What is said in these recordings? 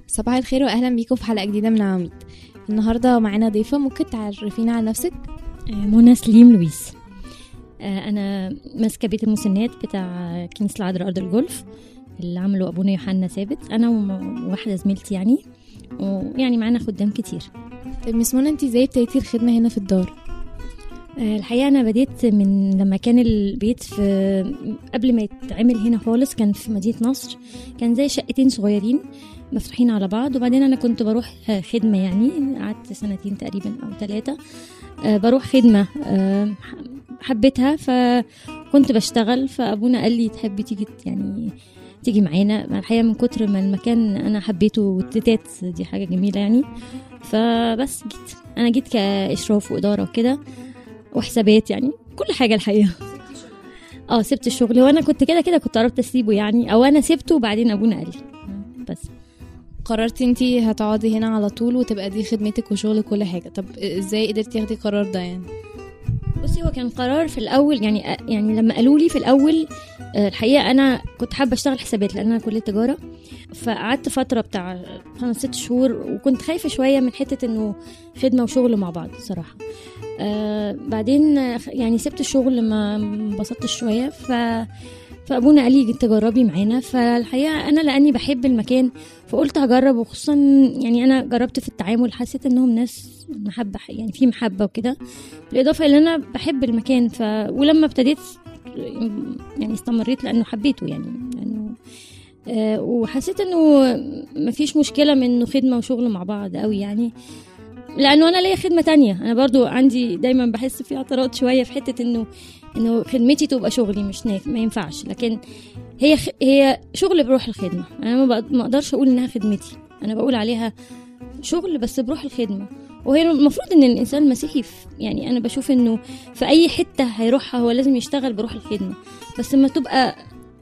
صباح الخير واهلا بيكم في حلقه جديده من عواميد النهارده معانا ضيفه ممكن تعرفينا عن نفسك منى سليم لويس آه، انا ماسكه بيت المسنات بتاع كنيسه العذراء ارض الجولف اللي عمله ابونا يوحنا ثابت انا وواحده زميلتي يعني ويعني معانا خدام كتير طيب مس منى انت ازاي ابتديتي الخدمه هنا في الدار آه، الحقيقه انا بديت من لما كان البيت في قبل ما يتعمل هنا خالص كان في مدينه نصر كان زي شقتين صغيرين مفتوحين على بعض وبعدين انا كنت بروح خدمه يعني قعدت سنتين تقريبا او ثلاثه بروح خدمه آه، حبيتها فكنت بشتغل فابونا قال لي تحبي تيجي يعني تيجي معانا الحقيقه من كتر ما المكان انا حبيته والتتات دي حاجه جميله يعني فبس جيت انا جيت كاشراف واداره وكده وحسابات يعني كل حاجه الحقيقه اه سبت الشغل وانا كنت كده كده كنت قربت اسيبه يعني او انا سبته وبعدين ابونا قال لي بس قررتي انت هتقعدي هنا على طول وتبقى دي خدمتك وشغلك كل حاجه طب ازاي قدرتي تاخدي القرار ده يعني بصي هو كان قرار في الاول يعني يعني لما قالوا لي في الاول آه، الحقيقه انا كنت حابه اشتغل حسابات لان انا كليه تجاره فقعدت فتره بتاع خمس ست شهور وكنت خايفه شويه من حته انه خدمه وشغل مع بعض صراحه آه بعدين يعني سبت الشغل ما انبسطتش شويه ف فابونا قال لي تجربي معانا فالحقيقه انا لاني بحب المكان فقلت هجرب وخصوصا يعني انا جربت في التعامل حسيت انهم ناس محبه يعني في محبه وكده بالاضافه الى انا بحب المكان ف ولما ابتديت يعني استمريت لانه حبيته يعني لانه آه وحسيت انه مفيش مشكله من انه خدمه وشغل مع بعض قوي يعني لانه انا ليا خدمه تانية انا برضو عندي دايما بحس في اعتراض شويه في حته انه انه خدمتي تبقى شغلي مش ناف ما ينفعش لكن هي خ... هي شغل بروح الخدمه انا ما, ما اقدرش اقول انها خدمتي انا بقول عليها شغل بس بروح الخدمه وهي المفروض ان الانسان المسيحي يعني انا بشوف انه في اي حته هيروحها هو لازم يشتغل بروح الخدمه بس لما تبقى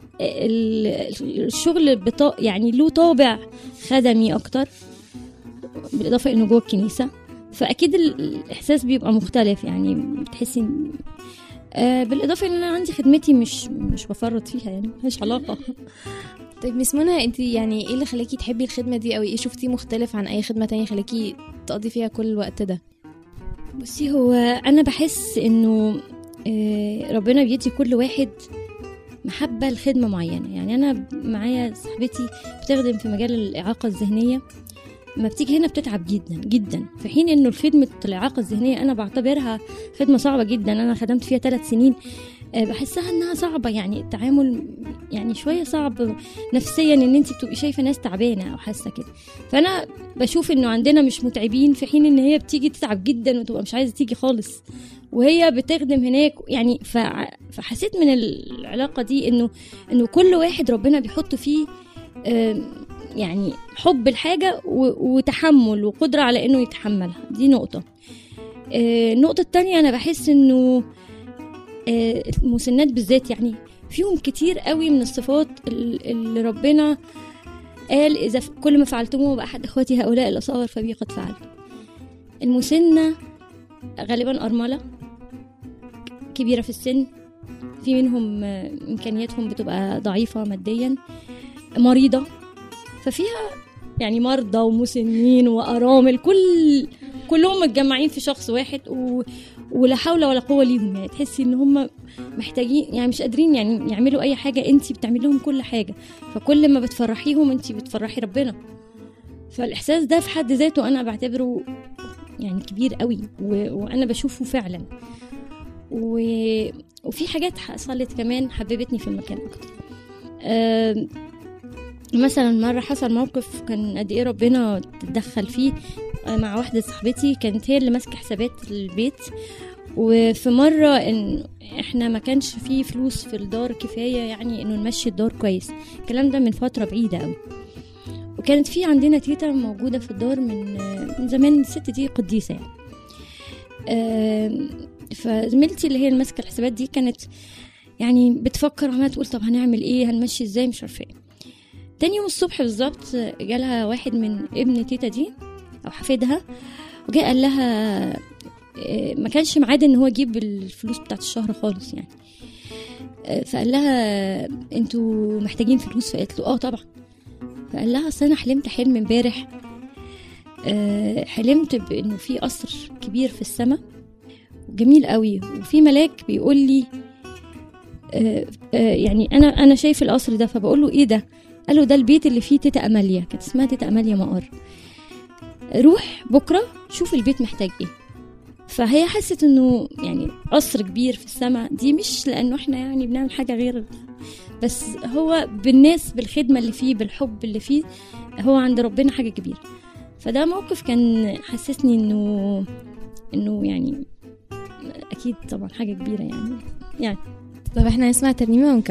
الشغل بطا يعني له طابع خدمي اكتر بالاضافه انه جوه الكنيسه فاكيد الاحساس بيبقى مختلف يعني بتحسي آه بالاضافه ان انا عندي خدمتي مش مش بفرط فيها يعني ملهاش علاقه طيب مس منى انت يعني ايه اللي خلاكي تحبي الخدمه دي او ايه شفتي مختلف عن اي خدمه تانية خلاكي تقضي فيها كل الوقت ده بصي هو انا بحس انه آه ربنا بيدي كل واحد محبه لخدمه معينه يعني انا معايا صاحبتي بتخدم في مجال الاعاقه الذهنيه ما بتيجي هنا بتتعب جدا جدا في حين انه خدمة الإعاقة الذهنية أنا بعتبرها خدمة صعبة جدا أنا خدمت فيها ثلاث سنين بحسها انها صعبة يعني التعامل يعني شوية صعب نفسيا ان انت بتبقي شايفة ناس تعبانة او حاسة كده فانا بشوف انه عندنا مش متعبين في حين ان هي بتيجي تتعب جدا وتبقى مش عايزة تيجي خالص وهي بتخدم هناك يعني فحسيت من العلاقة دي انه انه كل واحد ربنا بيحط فيه يعني حب الحاجة وتحمل وقدرة على انه يتحملها دي نقطة النقطة التانية انا بحس انه المسنات بالذات يعني فيهم كتير قوي من الصفات اللي ربنا قال إذا كل ما فعلتموه بأحد إخوتي هؤلاء الأصغر فبي قد فعل المسنة غالبا أرملة كبيرة في السن في منهم إمكانياتهم بتبقى ضعيفة ماديا مريضة ففيها يعني مرضى ومسنين وأرامل كل كلهم متجمعين في شخص واحد و... ولا حول ولا قوه ليهم يعني تحسي ان هم محتاجين يعني مش قادرين يعني يعملوا اي حاجه انت بتعملي لهم كل حاجه فكل ما بتفرحيهم انت بتفرحي ربنا فالاحساس ده في حد ذاته انا بعتبره يعني كبير قوي و... وانا بشوفه فعلا و... وفي حاجات حصلت كمان حببتني في المكان اكتر أه... مثلا مرة حصل موقف كان قد ايه ربنا تدخل فيه مع واحدة صاحبتي كانت هي اللي ماسكة حسابات البيت وفي مرة ان احنا ما كانش فيه فلوس في الدار كفاية يعني انه نمشي الدار كويس الكلام ده من فترة بعيدة قوي وكانت في عندنا تيتا موجودة في الدار من من زمان الست دي قديسة يعني فزميلتي اللي هي الماسكة الحسابات دي كانت يعني بتفكر وعمالة تقول طب هنعمل ايه هنمشي ازاي مش عارفة ايه تاني يوم الصبح بالظبط جالها واحد من ابن تيتا دي او حفيدها وجاء قال لها ما كانش معاد ان هو يجيب الفلوس بتاعت الشهر خالص يعني فقال لها انتوا محتاجين فلوس فقالت له اه طبعا فقال لها اصل انا حلمت حلم امبارح آه، حلمت بانه في قصر كبير في السماء جميل قوي وفي ملاك بيقول لي آه، آه، يعني انا انا شايف القصر ده فبقول له ايه ده قال له ده البيت اللي فيه تيتا اماليا كانت اسمها تيتا اماليا مقار روح بكره شوف البيت محتاج ايه فهي حست انه يعني قصر كبير في السماء دي مش لانه احنا يعني بنعمل حاجه غير بس هو بالناس بالخدمه اللي فيه بالحب اللي فيه هو عند ربنا حاجه كبيره فده موقف كان حسسني انه انه يعني اكيد طبعا حاجه كبيره يعني يعني طب احنا نسمع ترنيمة ونكمل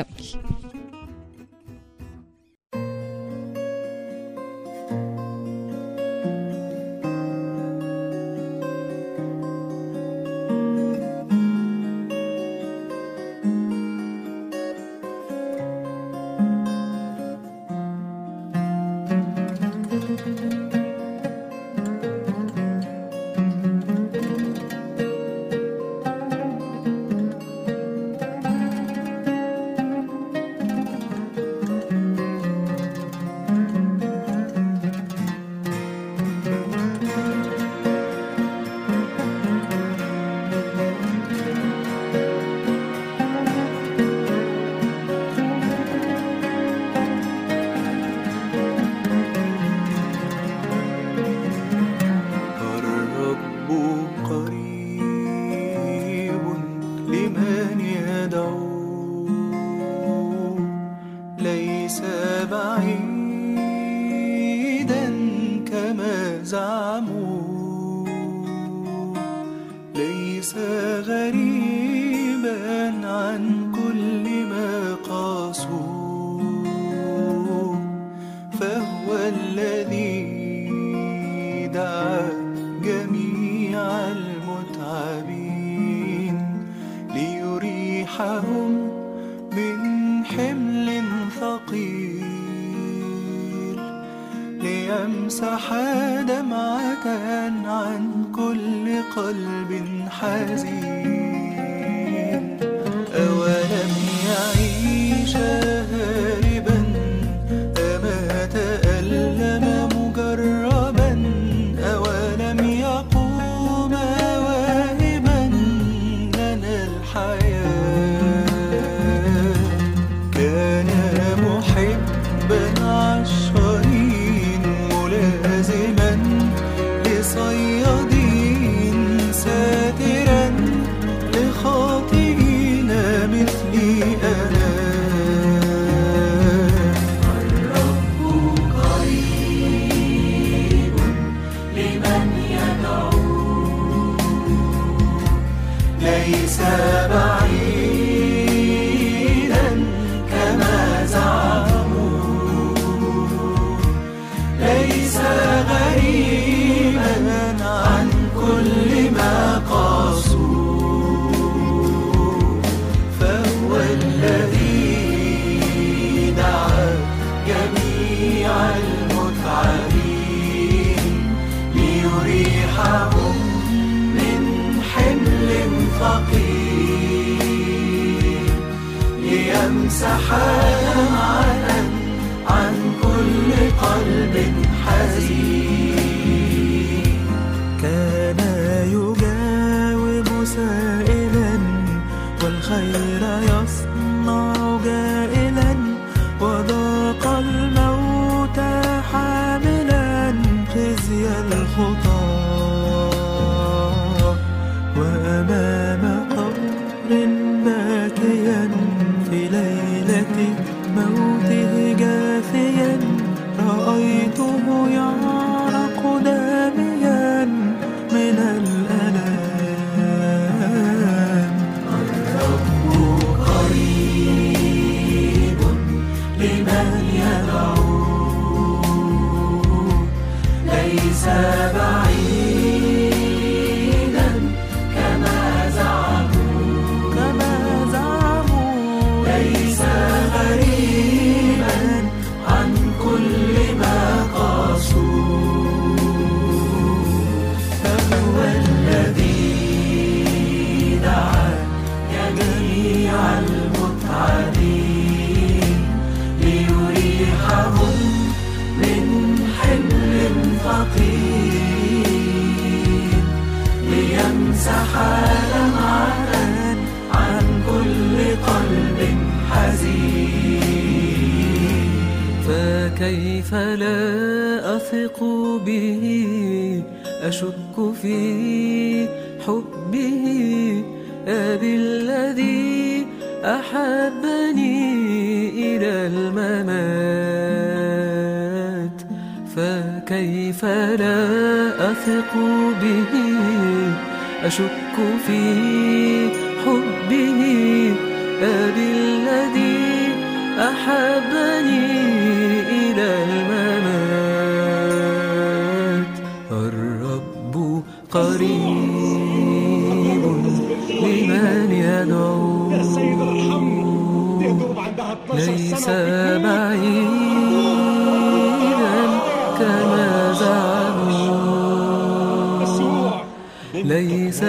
الرب قريب لمن يدعو ليس بعيدا كما زعموا ليس غريبا عن كل ما قاسوا فهو الذي دعا جميع المتعبين ليريحهم من حمل ثقيل ليمسح دمعة عن كل قلب حزين أولم يعيش هاربا أما تألم مجربا أولم يقوم واهبا لنا الحياة كان محبا عشرين ملازما لصيادين ساترا لخاطئين مثلي أنا الرب قريب لمن يدعو ليس بعيدا كما زعموا ليس غريبا عن كل ما قاسوا فهو الذي دعا جميع المتعبين ليريحهم من حمل ثقيل ليمسح دمعة عن كل قلب حزين كان يجاوب سائلا والخير يصنع جائلا وذاق الموت حاملا خزي الخطى وأمام قبر باكيا في ليلة موته جاثيا رأيته يعرق داميا من الألام الرب قريب لمن يدعو ليس بعيدا كما زعموا كما زعموا ليس غريبا عن كل ما قاسوا فكيف لا أثق به أشك في حبه أبي الذي أحبني إلى الممات فكيف لا أثق به أشك في حبه أبي الذي أحبني إلى الممات الرب قريب لمن يدعو يا سيد ارحمني يا دوب عندها 12 ليس سنة بعيدا كما زعموا يسوع ليس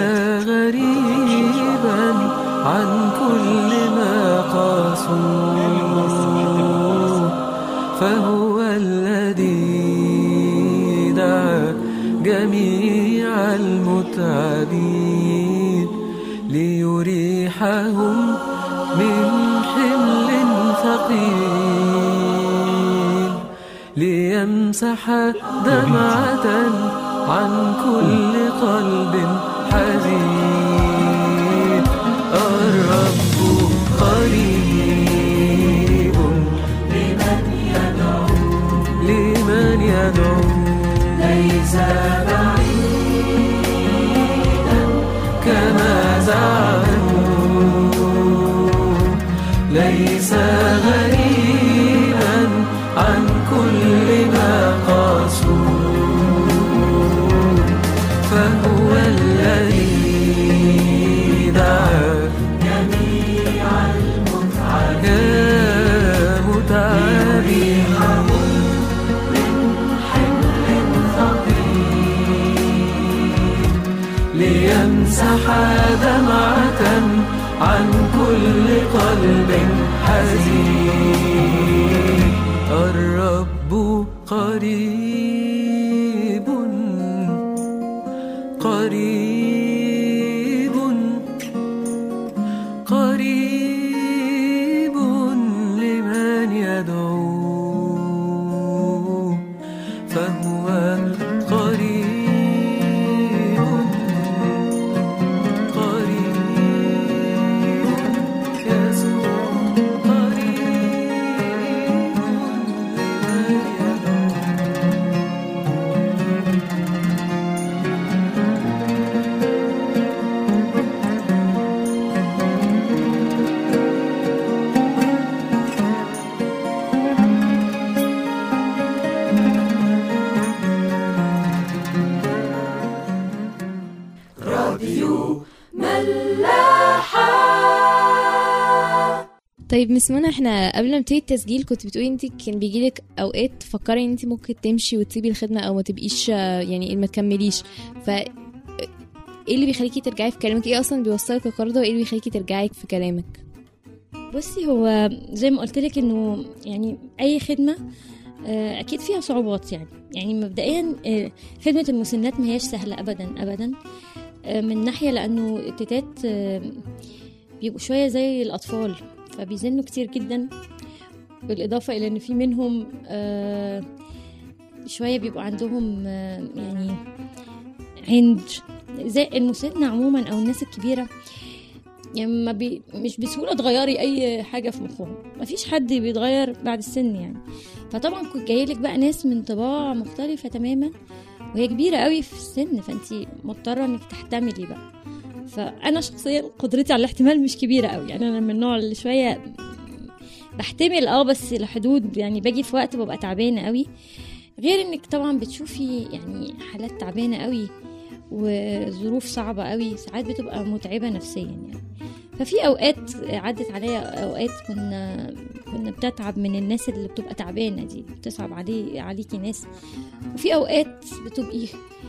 غريبا عن كل ما قاسوا فهو الذي دعا جميع المتعبين ليريحهم من حمل ثقيل ليمسح دمعة عن كل قلب حزين الرب قريب لمن يدعو لمن يدعو ليس بعيدا كما زعموا ليس غريبا عن كل ما قاسوا فهو الذي دعا جميع المتعبين متعبين من حمل ثقيل ليمسح دمعة عن كل قلب حزين الرب قريب قريب قريب لمن يدعو فهو قريب قريب يسوع قريب لمن يدعو طيب مس منى احنا قبل ما نبتدي التسجيل كنت بتقولي انت كان بيجيلك اوقات تفكري ان انت ممكن تمشي وتسيبي الخدمه او ما تبقيش آه، يعني ما تكمليش ف ايه اللي بيخليكي ترجعي في كلامك ايه اصلا بيوصلك القرار ده وايه اللي بيخليكي ترجعي في كلامك بصي هو زي ما قلت لك انه يعني اي خدمه آه، اكيد فيها صعوبات يعني يعني مبدئيا آه، خدمه المسنات ما هياش سهله ابدا ابدا آه، من ناحيه لانه التيتات آه، بيبقوا شويه زي الاطفال فبيزنوا كتير جدا بالاضافه الى ان في منهم آه، شويه بيبقوا عندهم آه، يعني عند زي المسنة عموما او الناس الكبيره يعني ما بي مش بسهوله تغيري اي حاجه في مخهم ما فيش حد بيتغير بعد السن يعني فطبعا كنت جايلك بقى ناس من طباع مختلفه تماما وهي كبيره قوي في السن فانت مضطره انك تحتملي بقى فانا شخصيا قدرتي على الاحتمال مش كبيره قوي يعني انا من النوع اللي شويه بحتمل اه بس لحدود يعني باجي في وقت ببقى تعبانه قوي غير انك طبعا بتشوفي يعني حالات تعبانه قوي وظروف صعبة قوي ساعات بتبقى متعبة نفسيا يعني ففي اوقات عدت عليا اوقات كنا كنا بتتعب من الناس اللي بتبقى تعبانه دي بتصعب علي عليكي ناس وفي اوقات بتبقي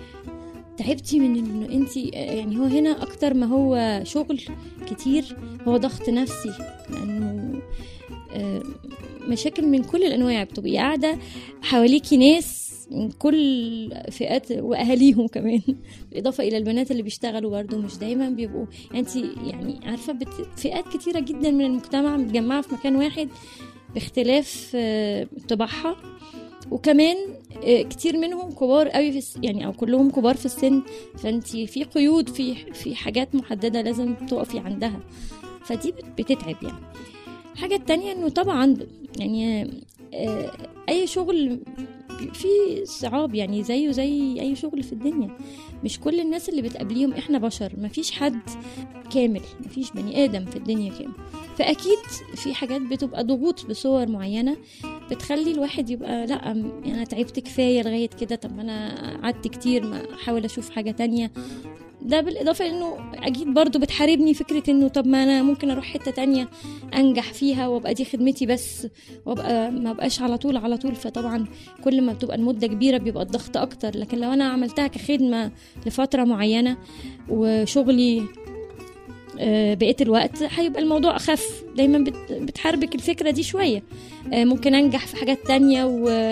تعبتي من انه انت يعني هو هنا اكتر ما هو شغل كتير هو ضغط نفسي لانه آه، مشاكل من كل الانواع بتبقي قاعده حواليكي ناس من كل فئات واهاليهم كمان بالاضافه الى البنات اللي بيشتغلوا برضه مش دايما بيبقوا انت يعني عارفه بت... فئات كتيره جدا من المجتمع متجمعه في مكان واحد باختلاف آه، طباعها وكمان آه، كتير منهم كبار قوي في الس... يعني او كلهم كبار في السن فانت في قيود في في حاجات محدده لازم تقفي عندها فدي بت- بتتعب يعني الحاجه التانية انه طبعا يعني آه، اي شغل فيه صعاب يعني زيه زي اي شغل في الدنيا مش كل الناس اللي بتقابليهم احنا بشر مفيش حد كامل مفيش بني ادم في الدنيا كامل فاكيد في حاجات بتبقى ضغوط بصور معينه بتخلي الواحد يبقى لا م- انا تعبت كفايه لغايه كده طب ما انا قعدت كتير ما احاول اشوف حاجه تانية ده بالاضافه لانه اكيد برضو بتحاربني فكره انه طب ما انا ممكن اروح حته تانية انجح فيها وابقى دي خدمتي بس وابقى ما بقاش على طول على طول فطبعا كل ما بتبقى المده كبيره بيبقى الضغط اكتر لكن لو انا عملتها كخدمه لفتره معينه وشغلي آه، بقيه الوقت هيبقى الموضوع اخف دايما بت- بتحاربك الفكره دي شويه آه، ممكن انجح في حاجات تانية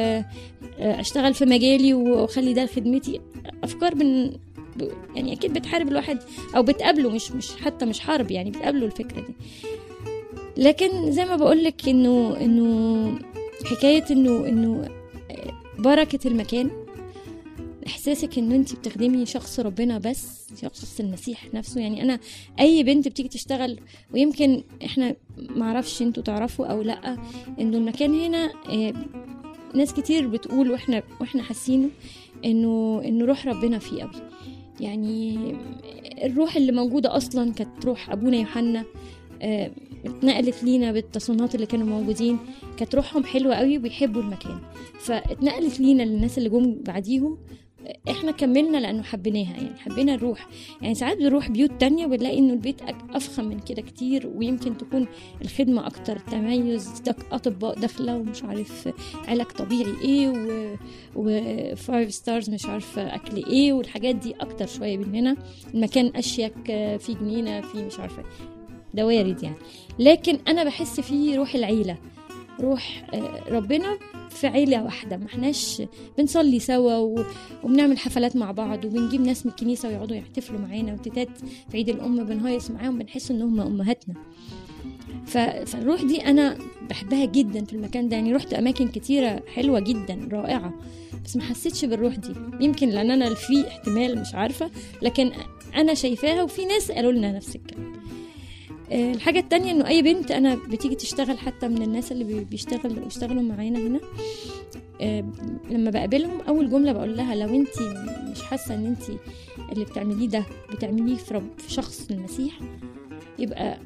واشتغل في مجالي واخلي ده خدمتي افكار بن ب- يعني اكيد بتحارب الواحد او بتقابله مش مش حتى مش حرب يعني بتقابله الفكره دي لكن زي ما بقولك انه انه حكايه انه انه آه، بركه المكان احساسك ان انت بتخدمي شخص ربنا بس شخص المسيح نفسه يعني انا اي بنت بتيجي تشتغل ويمكن احنا معرفش انتوا تعرفوا او لا انه المكان هنا آه، ناس كتير بتقول واحنا واحنا حاسينه انه انه روح ربنا فيه قوي يعني الروح اللي موجوده اصلا كانت روح ابونا يوحنا آه، اتنقلت لينا بالتصنيفات اللي كانوا موجودين كانت روحهم حلوه قوي وبيحبوا المكان فاتنقلت لينا للناس اللي جم بعديهم احنا كملنا لانه حبيناها يعني حبينا الروح يعني ساعات بنروح بيوت تانية وبنلاقي انه البيت أك- افخم من كده كتير ويمكن تكون الخدمة اكتر تميز دك اطباء داخلة ومش عارف علاج طبيعي ايه و, و فايف ستارز مش عارفة اكل ايه والحاجات دي اكتر شوية مننا المكان اشيك آه، في جنينة في مش عارفة ده وارد يعني لكن انا بحس فيه روح العيلة روح آه، ربنا في عيلة واحدة ما احناش بنصلي سوا و... وبنعمل حفلات مع بعض وبنجيب ناس من الكنيسة ويقعدوا يحتفلوا معانا وتيتات في عيد الأم بنهيص معاهم بنحس إن هم أمهاتنا ف... فالروح دي أنا بحبها جدا في المكان ده يعني رحت أماكن كتيرة حلوة جدا رائعة بس ما حسيتش بالروح دي يمكن لأن أنا في احتمال مش عارفة لكن أنا شايفاها وفي ناس قالوا لنا نفس الكلام آه، الحاجة التانية انه اي بنت انا بتيجي تشتغل حتى من الناس اللي بي- بيشتغل بيشتغلوا معانا هنا آه، لما بقابلهم اول جملة بقول لها لو انت مش حاسة ان انت اللي بتعمليه ده بتعمليه في, رب في شخص المسيح يبقى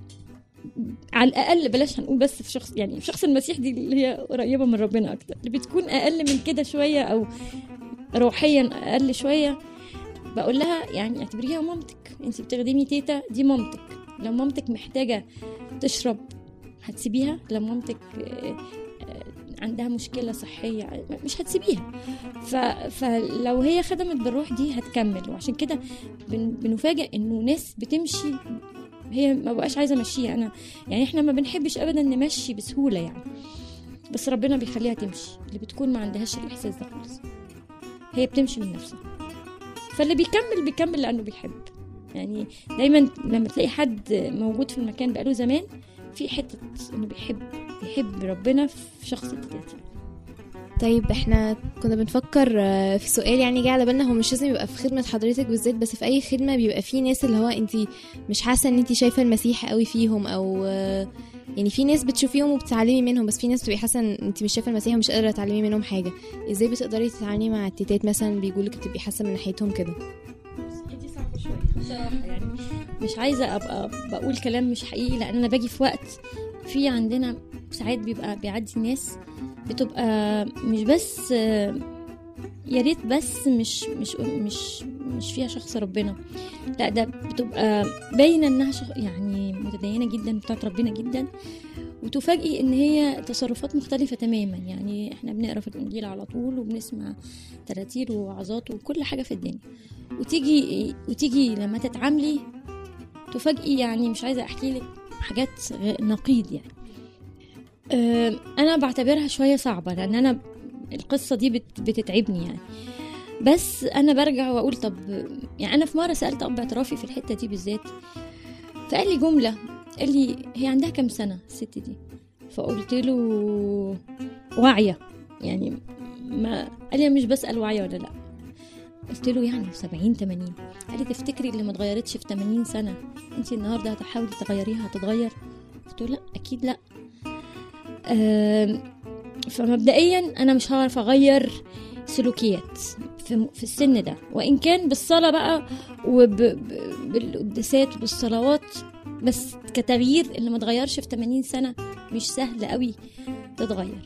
على الاقل بلاش هنقول بس في شخص يعني في شخص المسيح دي اللي هي قريبه من ربنا اكتر اللي بتكون اقل من كده شويه او روحيا اقل شويه بقول لها يعني اعتبريها مامتك انت بتخدمي تيتا دي مامتك لو مامتك محتاجه تشرب هتسيبيها لو مامتك آه، آه، عندها مشكلة صحية مش هتسيبيها ف... فلو هي خدمت بالروح دي هتكمل وعشان كده بن... بنفاجئ انه ناس بتمشي هي ما بقاش عايزة امشيها انا يعني احنا ما بنحبش ابدا نمشي بسهولة يعني بس ربنا بيخليها تمشي اللي بتكون ما عندهاش الاحساس ده خالص هي بتمشي من نفسها فاللي بيكمل بيكمل لانه بيحب يعني دايما لما تلاقي حد موجود في المكان بقاله زمان في حته انه بيحب بيحب ربنا في شخص التلاتة طيب احنا كنا بنفكر آه، في سؤال يعني جه على بالنا هو مش لازم يبقى في خدمة حضرتك بالذات بس في أي خدمة بيبقى في ناس اللي هو انت مش حاسة ان انت شايفة المسيح قوي فيهم أو آه، يعني في ناس بتشوفيهم وبتتعلمي منهم بس في ناس بتبقي حاسة ان انت مش شايفة المسيح ومش قادرة تتعلمي منهم حاجة ازاي بتقدري تتعاملي مع التيتات مثلا بيقولك بتبقي حاسة من ناحيتهم كده دي صعبة شوية بصراحة يعني مش عايزة أبقى بقول كلام مش حقيقي لأن أنا باجي في وقت في عندنا ساعات بيبقى بيعدي ناس بتبقى مش بس آه، يا ريت بس مش مش مش مش فيها شخص ربنا لا ده بتبقى باينه انها شخ... يعني متدينه جدا بتاعت ربنا جدا وتفاجئي ان هي تصرفات مختلفه تماما يعني احنا بنقرا في الانجيل على طول وبنسمع تراتيل ووعظات وكل حاجه في الدنيا وتيجي وتيجي لما تتعاملي تفاجئي يعني مش عايزه احكي لك حاجات غ- نقيض يعني أم، انا بعتبرها شويه صعبه لان انا القصه دي بت- بتتعبني يعني بس انا برجع واقول طب يعني انا في مره سالت اب اعترافي في الحته دي بالذات فقال لي جمله قال لي هي عندها كام سنه الست دي فقلت له واعيه يعني ما قال لي أنا مش بسال واعيه ولا لا قلت له يعني 70 80 قال لي تفتكري اللي ما اتغيرتش في 80 سنه انت النهارده هتحاولي تغيريها هتتغير قلت له لا اكيد لا آم، فمبدئيا انا مش هعرف اغير سلوكيات في, في السن ده وان كان بالصلاه بقى وبالقداسات وبالصلوات بس كتغيير اللي ما اتغيرش في 80 سنه مش سهل قوي تتغير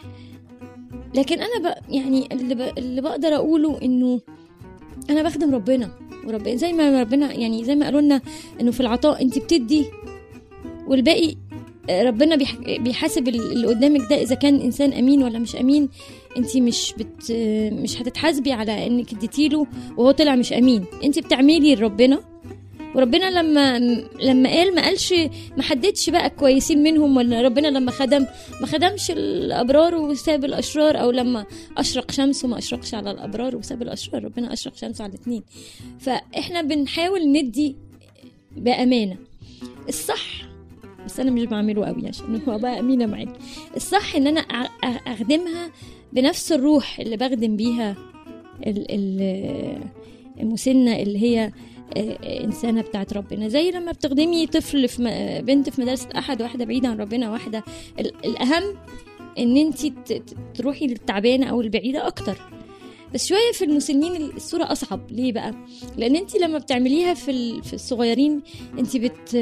لكن انا بق يعني اللي, ب... اللي بقدر اقوله انه انا بخدم ربنا وربنا زي ما ربنا يعني زي ما قالوا لنا انه في العطاء انت بتدي والباقي ربنا بيح- بيحاسب اللي قدامك ده اذا كان انسان امين ولا مش امين انت مش بت مش هتتحاسبي على انك اديتيله وهو طلع مش امين انت بتعملي لربنا وربنا لما لما قال ما قالش ما حددش بقى كويسين منهم ولا ربنا لما خدم ما خدمش الابرار وساب الاشرار او لما اشرق شمسه ما اشرقش على الابرار وساب الاشرار ربنا اشرق شمسه على الاثنين فاحنا بنحاول ندي بامانه الصح بس انا مش بعمله قوي عشان هو بقى امينه معاك الصح ان انا أ- أ- اخدمها بنفس الروح اللي بخدم بيها ال- ال- المسنه اللي هي آه، انسانه بتاعت ربنا زي لما بتخدمي طفل في م- بنت في مدرسه احد واحده بعيده عن ربنا واحده ال- الاهم ان انت تروحي للتعبانه او البعيده اكتر بس شويه في المسنين الصوره اصعب ليه بقى لان انت لما بتعمليها في ال- في الصغيرين انت بت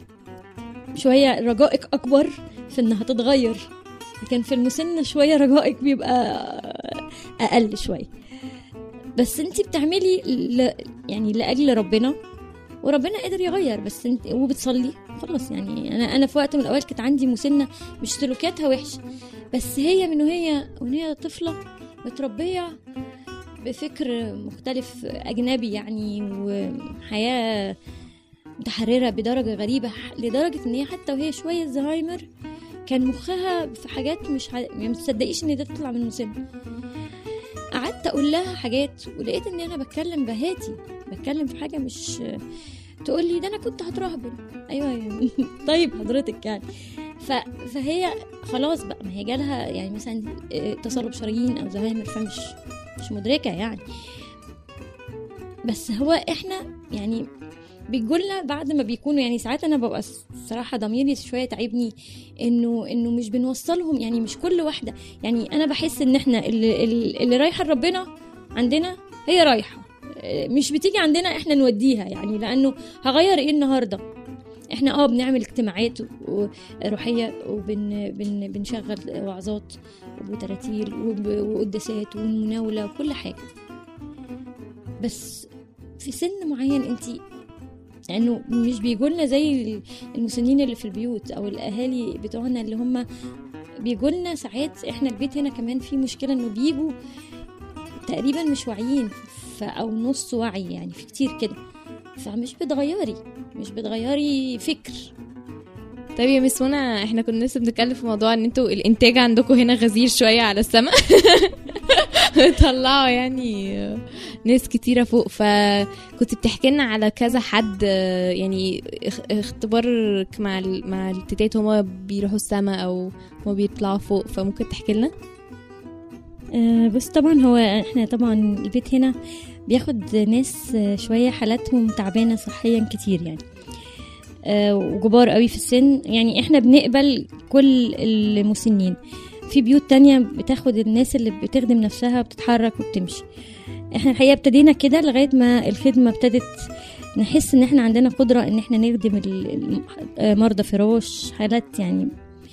شويه رجائك اكبر في انها تتغير لكن في المسنه شويه رجائك بيبقى اقل شويه بس انت بتعملي ل... يعني لاجل ربنا وربنا قادر يغير بس انت وبتصلي خلاص يعني انا انا في وقت من الاوقات كانت عندي مسنه مش سلوكياتها وحشه بس هي من وهي وهي طفله متربيه بفكر مختلف اجنبي يعني وحياه متحرره بدرجه غريبه لدرجه ان هي حتى وهي شويه زهايمر كان مخها في حاجات مش ح... يعني ما تصدقيش ان ده تطلع من مسن قعدت اقول لها حاجات ولقيت ان انا بتكلم بهاتي بتكلم في حاجه مش تقول لي ده انا كنت هترهبن ايوه أيوة. طيب حضرتك يعني ف... فهي خلاص بقى ما هي جالها يعني مثلا آه، تصلب شرايين او زهايمر فمش مش مدركه يعني بس هو احنا يعني بيجولنا بعد ما بيكونوا يعني ساعات انا ببقى الصراحه ضميري شويه تعبني انه انه مش بنوصلهم يعني مش كل واحده يعني انا بحس ان احنا اللي, اللي اللي رايحه لربنا عندنا هي رايحه مش بتيجي عندنا احنا نوديها يعني لانه هغير ايه النهارده احنا اه بنعمل اجتماعات و- روحيه وبن بن بنشغل وعظات وتراتيل وب- وقداسات ومناوله وكل حاجه بس في سن معين انت لانه مش بيجولنا زي المسنين اللي في البيوت او الاهالي بتوعنا اللي هم بيجولنا ساعات احنا البيت هنا كمان في مشكله انه بيجوا تقريبا مش واعيين ف- او نص وعي يعني في كتير كده فمش بتغيري مش بتغيري فكر طيب يا مس منى احنا كنا لسه بنتكلم في موضوع ان انتوا الانتاج عندكم هنا غزير شويه على السماء طلعوا يعني ناس كتيرة فوق فكنت بتحكي لنا على كذا حد يعني اخ- اختبارك مع ال- مع التتات هما بيروحوا السما او هما بيطلعوا فوق فممكن تحكي لنا آه، بس طبعا هو احنا طبعا البيت هنا بياخد ناس آه، شوية حالاتهم تعبانة صحيا كتير يعني آه، وكبار قوي في السن يعني احنا بنقبل كل المسنين في بيوت تانية بتاخد الناس اللي بتخدم نفسها بتتحرك وبتمشي احنا الحقيقة ابتدينا كده لغاية ما الخدمة ابتدت نحس ان احنا عندنا قدرة ان احنا نخدم ال- ال- آه، مرضى فراش حالات يعني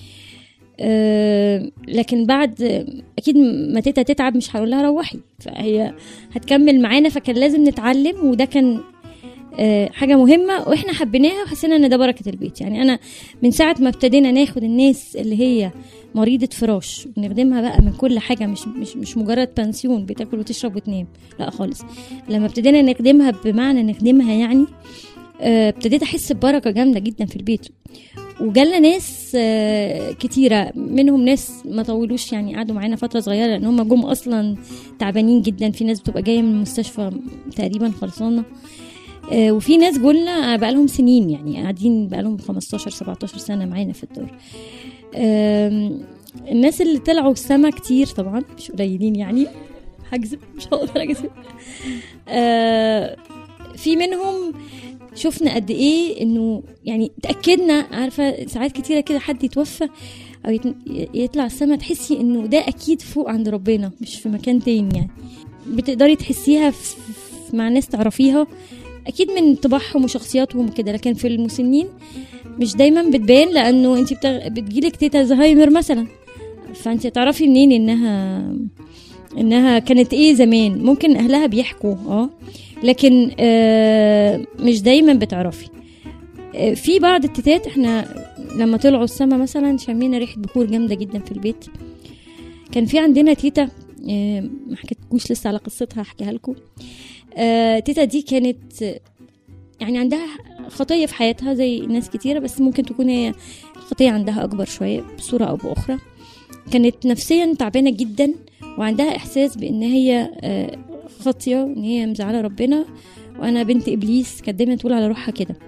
آه، لكن بعد اكيد ما تيتا تتعب مش هقول لها روحي فهي هتكمل معانا فكان لازم نتعلم وده كان آه، حاجه مهمه واحنا حبيناها وحسينا ان ده بركه البيت يعني انا من ساعه ما ابتدينا ناخد الناس اللي هي مريضه فراش ونخدمها بقى من كل حاجه مش مش مش مجرد بنسيون بتاكل وتشرب وتنام لا خالص لما ابتدينا نخدمها بمعنى نخدمها يعني آه، ابتديت احس ببركه جامده جدا في البيت وجالنا ناس آه، كتيرة منهم ناس ما طولوش يعني قعدوا معانا فترة صغيرة لأن هم جم أصلا تعبانين جدا في ناس بتبقى جاية من المستشفى تقريبا خلصانة آه، وفي ناس جولنا بقالهم سنين يعني قاعدين بقالهم 15 17 سنة معانا في الدور آم، الناس اللي طلعوا السما كتير طبعا مش قليلين يعني هكذب مش هقدر اكذب آه، في منهم شفنا قد ايه انه يعني تاكدنا عارفه ساعات كتيره كده حد يتوفى او يت- يطلع السما تحسي انه ده اكيد فوق عند ربنا مش في مكان تاني يعني بتقدري تحسيها في في- مع ناس تعرفيها اكيد من طباعهم وشخصياتهم كده لكن في المسنين مش دايما بتبان لانه انت بتغ... بتجيلك تيتا زهايمر مثلا فانت تعرفي منين انها انها كانت ايه زمان ممكن اهلها بيحكوا اه لكن آه مش دايما بتعرفي آه في بعض التيتات احنا لما طلعوا السما مثلا شمينا ريحه بخور جامده جدا في البيت كان في عندنا تيتا آه ما حكيتكوش لسه على قصتها هحكيها لكم آه تيتا دي كانت آه، يعني عندها خطية في حياتها زي ناس كتيرة بس ممكن تكون هي الخطية عندها أكبر شوية بصورة أو بأخرى كانت نفسيا تعبانة جدا وعندها إحساس بإن هي آه، خاطية وإن هي مزعلة ربنا وأنا بنت إبليس كانت دايما تقول على روحها كده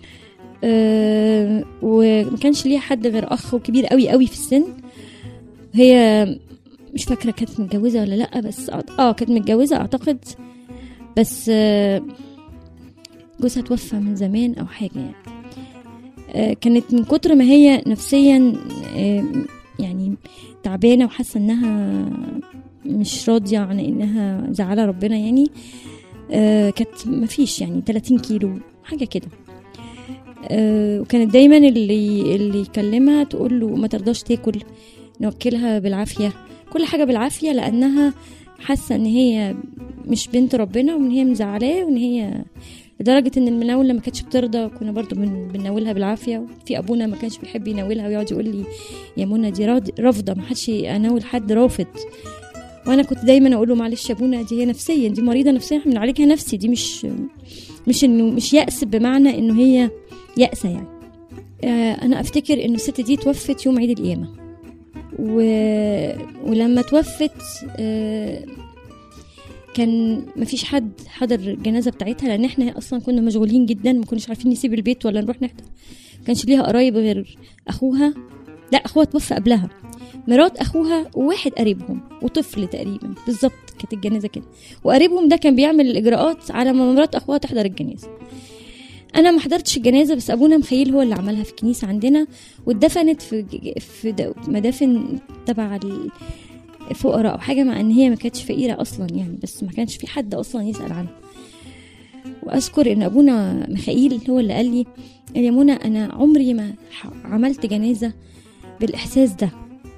آه، وما كانش ليها حد غير أخ وكبير قوي قوي في السن هي مش فاكرة كانت متجوزة ولا لأ بس أعت- اه كانت متجوزة أعتقد بس آه، جوزها توفى من زمان او حاجه يعني آه، كانت من كتر ما هي نفسيا آه، يعني تعبانه وحاسه انها مش راضيه عن انها زعله ربنا يعني آه، كانت مفيش يعني 30 كيلو حاجه كده آه، وكانت دايما اللي اللي يكلمها تقول له ما ترضاش تاكل نوكلها بالعافيه كل حاجه بالعافيه لانها حاسه ان هي مش بنت ربنا وان هي مزعلاه وان هي لدرجه ان المناوله ما كانتش بترضى كنا برضو بن- بنناولها بالعافيه في ابونا ما كانش بيحب يناولها ويقعد يقول لي يا منى دي راض- رافضه ما حدش اناول حد رافض وانا كنت دايما اقول له معلش يا ابونا دي هي نفسيا دي مريضه نفسيا احنا بنعالجها نفسي دي مش مش انه مش يأس بمعنى انه هي يأسة يعني آه انا افتكر انه الست دي توفت يوم عيد القيامه و... ولما توفت آه كان مفيش حد حضر الجنازه بتاعتها لان احنا اصلا كنا مشغولين جدا ما كناش عارفين نسيب البيت ولا نروح نحضر كانش ليها قرايب غير اخوها لا اخوها توفى قبلها مرات اخوها وواحد قريبهم وطفل تقريبا بالظبط كانت الجنازه كده وقريبهم ده كان بيعمل الاجراءات على ما مرات اخوها تحضر الجنازه انا ما حضرتش الجنازه بس ابونا مخيل هو اللي عملها في الكنيسه عندنا واتدفنت في في د- مدافن تبع ال- الفقراء او حاجه مع ان هي ما كانتش فقيره اصلا يعني بس ما كانش في حد اصلا يسال عنها واذكر ان ابونا ميخائيل هو اللي قال لي قال يا منى انا عمري ما ح- عملت جنازه بالاحساس ده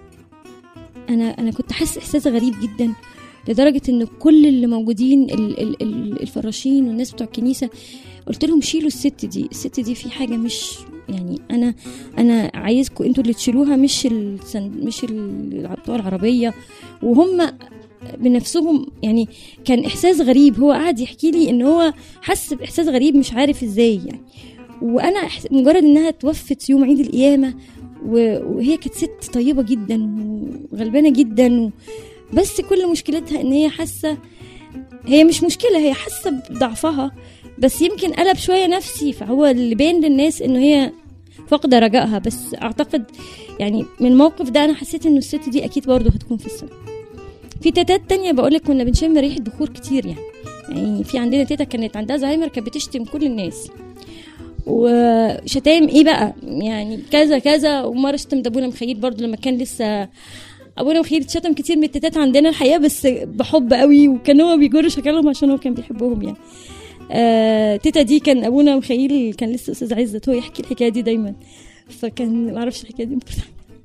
انا انا كنت حاسس احساس غريب جدا لدرجه ان كل اللي موجودين ال- ال- ال- الفراشين والناس بتوع الكنيسه قلت لهم شيلوا الست دي الست دي في حاجه مش يعني انا انا عايزكم انتوا اللي تشيلوها مش السن مش ال- بتوع العربيه وهم بنفسهم يعني كان احساس غريب هو قعد يحكي لي ان هو حس باحساس غريب مش عارف ازاي يعني وانا إحس- مجرد انها توفت يوم عيد القيامه و- وهي كانت ست طيبه جدا وغلبانه جدا و... بس كل مشكلتها ان هي حاسه هي مش مشكله هي حاسه بضعفها بس يمكن قلب شويه نفسي فهو اللي باين للناس انه هي فاقده رجائها بس اعتقد يعني من الموقف ده انا حسيت انه الست دي اكيد برضه هتكون في السماء في تيتات تانية بقولك كنا بنشم ريحة بخور كتير يعني يعني في عندنا تيتا كانت عندها زهايمر كانت بتشتم كل الناس وشتايم ايه بقى يعني كذا كذا ومره شتم ابونا مخيل برضو لما كان لسه ابونا مخيل اتشتم كتير من التيتات عندنا الحقيقه بس بحب قوي وكان هو بيجر شكلهم عشان هو كان بيحبهم يعني آه تيتا دي كان ابونا مخيل كان لسه استاذ عزت هو يحكي الحكايه دي دايما فكان معرفش الحكايه دي ممكن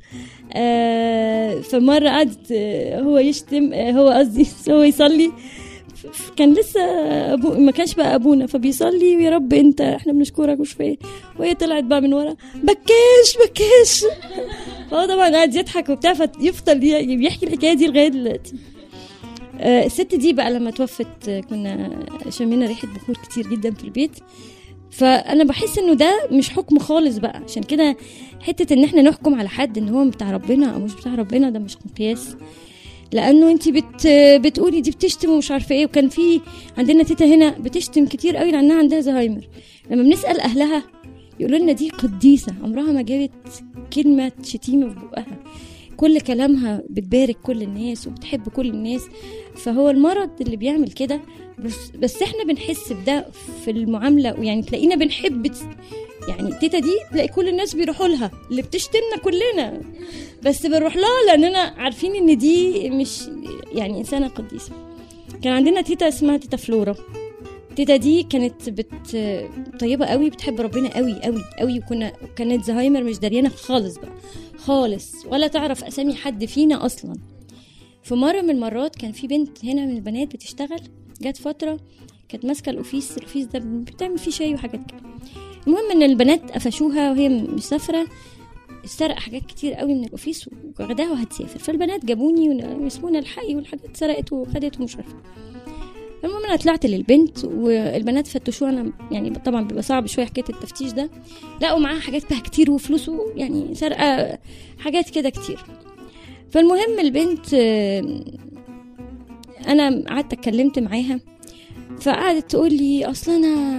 آه فمره قعدت آه، هو يشتم آه، هو قصدي هو يصلي ف- ف- كان لسه أبو ما كانش بقى ابونا فبيصلي ويا رب انت احنا بنشكرك وش فيه وهي طلعت بقى من ورا بكاش بكاش فهو طبعا قاعد يضحك وبتاع فيفضل ي- بيحكي الحكايه دي لغايه دلوقتي آه، الست دي بقى لما توفت آه، كنا شمينا ريحه بخور كتير جدا في البيت فانا بحس انه ده مش حكم خالص بقى عشان كده حته ان احنا نحكم على حد ان هو بتاع ربنا او مش بتاع ربنا ده مش مقياس لانه انت بت بتقولي دي بتشتم ومش عارفه ايه وكان في عندنا تيتا هنا بتشتم كتير قوي لانها عندها زهايمر لما بنسال اهلها يقولوا لنا دي قديسه عمرها ما جابت كلمه شتيمه في بقها كل كلامها بتبارك كل الناس وبتحب كل الناس فهو المرض اللي بيعمل كده بس, بس احنا بنحس بده في المعامله ويعني تلاقينا بنحب تس- يعني تيتا دي تلاقي كل الناس بيروحوا لها اللي بتشتمنا كلنا بس بنروح لها لاننا عارفين ان دي مش يعني انسانه قديسه كان عندنا تيتا اسمها تيتا فلورا تيتا دي كانت بت طيبه قوي بتحب ربنا قوي قوي قوي وكنا كانت زهايمر مش دريانه خالص بقى خالص ولا تعرف اسامي حد فينا اصلا في مره من المرات كان في بنت هنا من البنات بتشتغل جت فتره كانت ماسكه الاوفيس الاوفيس ده بتعمل فيه شاي وحاجات كده المهم ان البنات قفشوها وهي مسافره سرق حاجات كتير قوي من الاوفيس واخداها وهتسافر فالبنات جابوني ويسمونا الحقي والحاجات اتسرقت وخدت ومش عارفه المهم انا طلعت للبنت والبنات فتشوها انا يعني طبعا بيبقى صعب شويه حكايه التفتيش ده لقوا معاها حاجات بقى كتير وفلوسه يعني سرقه حاجات كده كتير فالمهم البنت آه، انا قعدت اتكلمت معاها فقعدت تقول لي اصل انا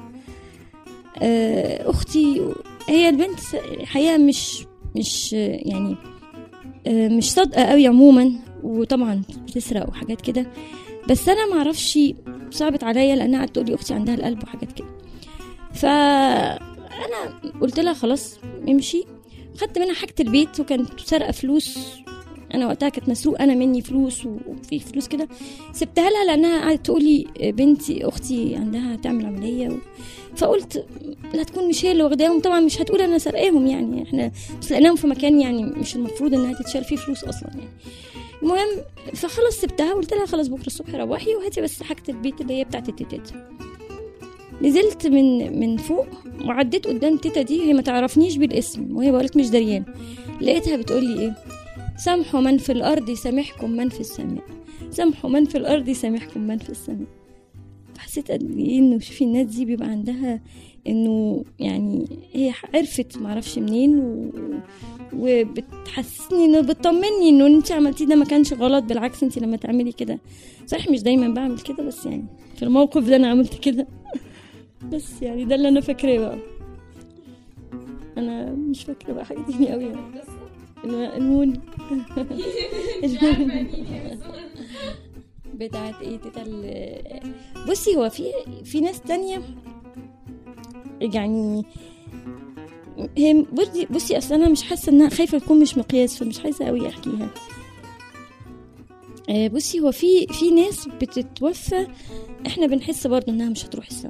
آه، اختي هي البنت س- الحقيقه مش مش آه، يعني آه، مش صادقه قوي عموما وطبعا بتسرق وحاجات كده بس انا ما اعرفش صعبت عليا لانها قعدت تقول لي اختي عندها القلب وحاجات كده فانا قلت لها خلاص امشي خدت منها حاجه البيت وكانت سارقه فلوس انا وقتها كانت مسروق انا مني فلوس وفي فلوس كده سبتها لها لانها قعدت تقول لي بنتي اختي عندها تعمل عمليه و... فقلت لا تكون مش هي اللي واخداهم طبعا مش هتقول انا سرقاهم يعني احنا بس لقيناهم في مكان يعني مش المفروض انها تتشال فيه فلوس اصلا يعني المهم فخلاص سبتها وقلت لها خلاص بكره الصبح روحي وهاتي بس حاجه البيت اللي هي بتاعت التيتات نزلت من من فوق وعديت قدام تيتا دي هي ما تعرفنيش بالاسم وهي بقولك مش دريان لقيتها بتقول لي ايه سامحوا من في الارض يسامحكم من في السماء سامحوا من في الارض يسامحكم من في السماء فحسيت قد ايه انه شوفي الناس دي بيبقى عندها انه يعني هي عرفت معرفش منين و... وبتحسسني انه بتطمني انه انت عملتيه ده ما كانش غلط بالعكس انت لما تعملي كده صحيح مش دايما بعمل كده بس يعني في الموقف ده انا عملت كده بس يعني ده اللي انا فاكراه بقى انا مش فاكره بقى حاجه تاني قوي يعني. الم- المون المون بتاعت ايه تيتا ال- بصي هو في في ناس تانية يعني هي بصي بصي اصل انا مش حاسه انها خايفه تكون مش مقياس فمش عايزه قوي احكيها آه، بصي هو في في ناس بتتوفى احنا بنحس برضه انها مش هتروح السما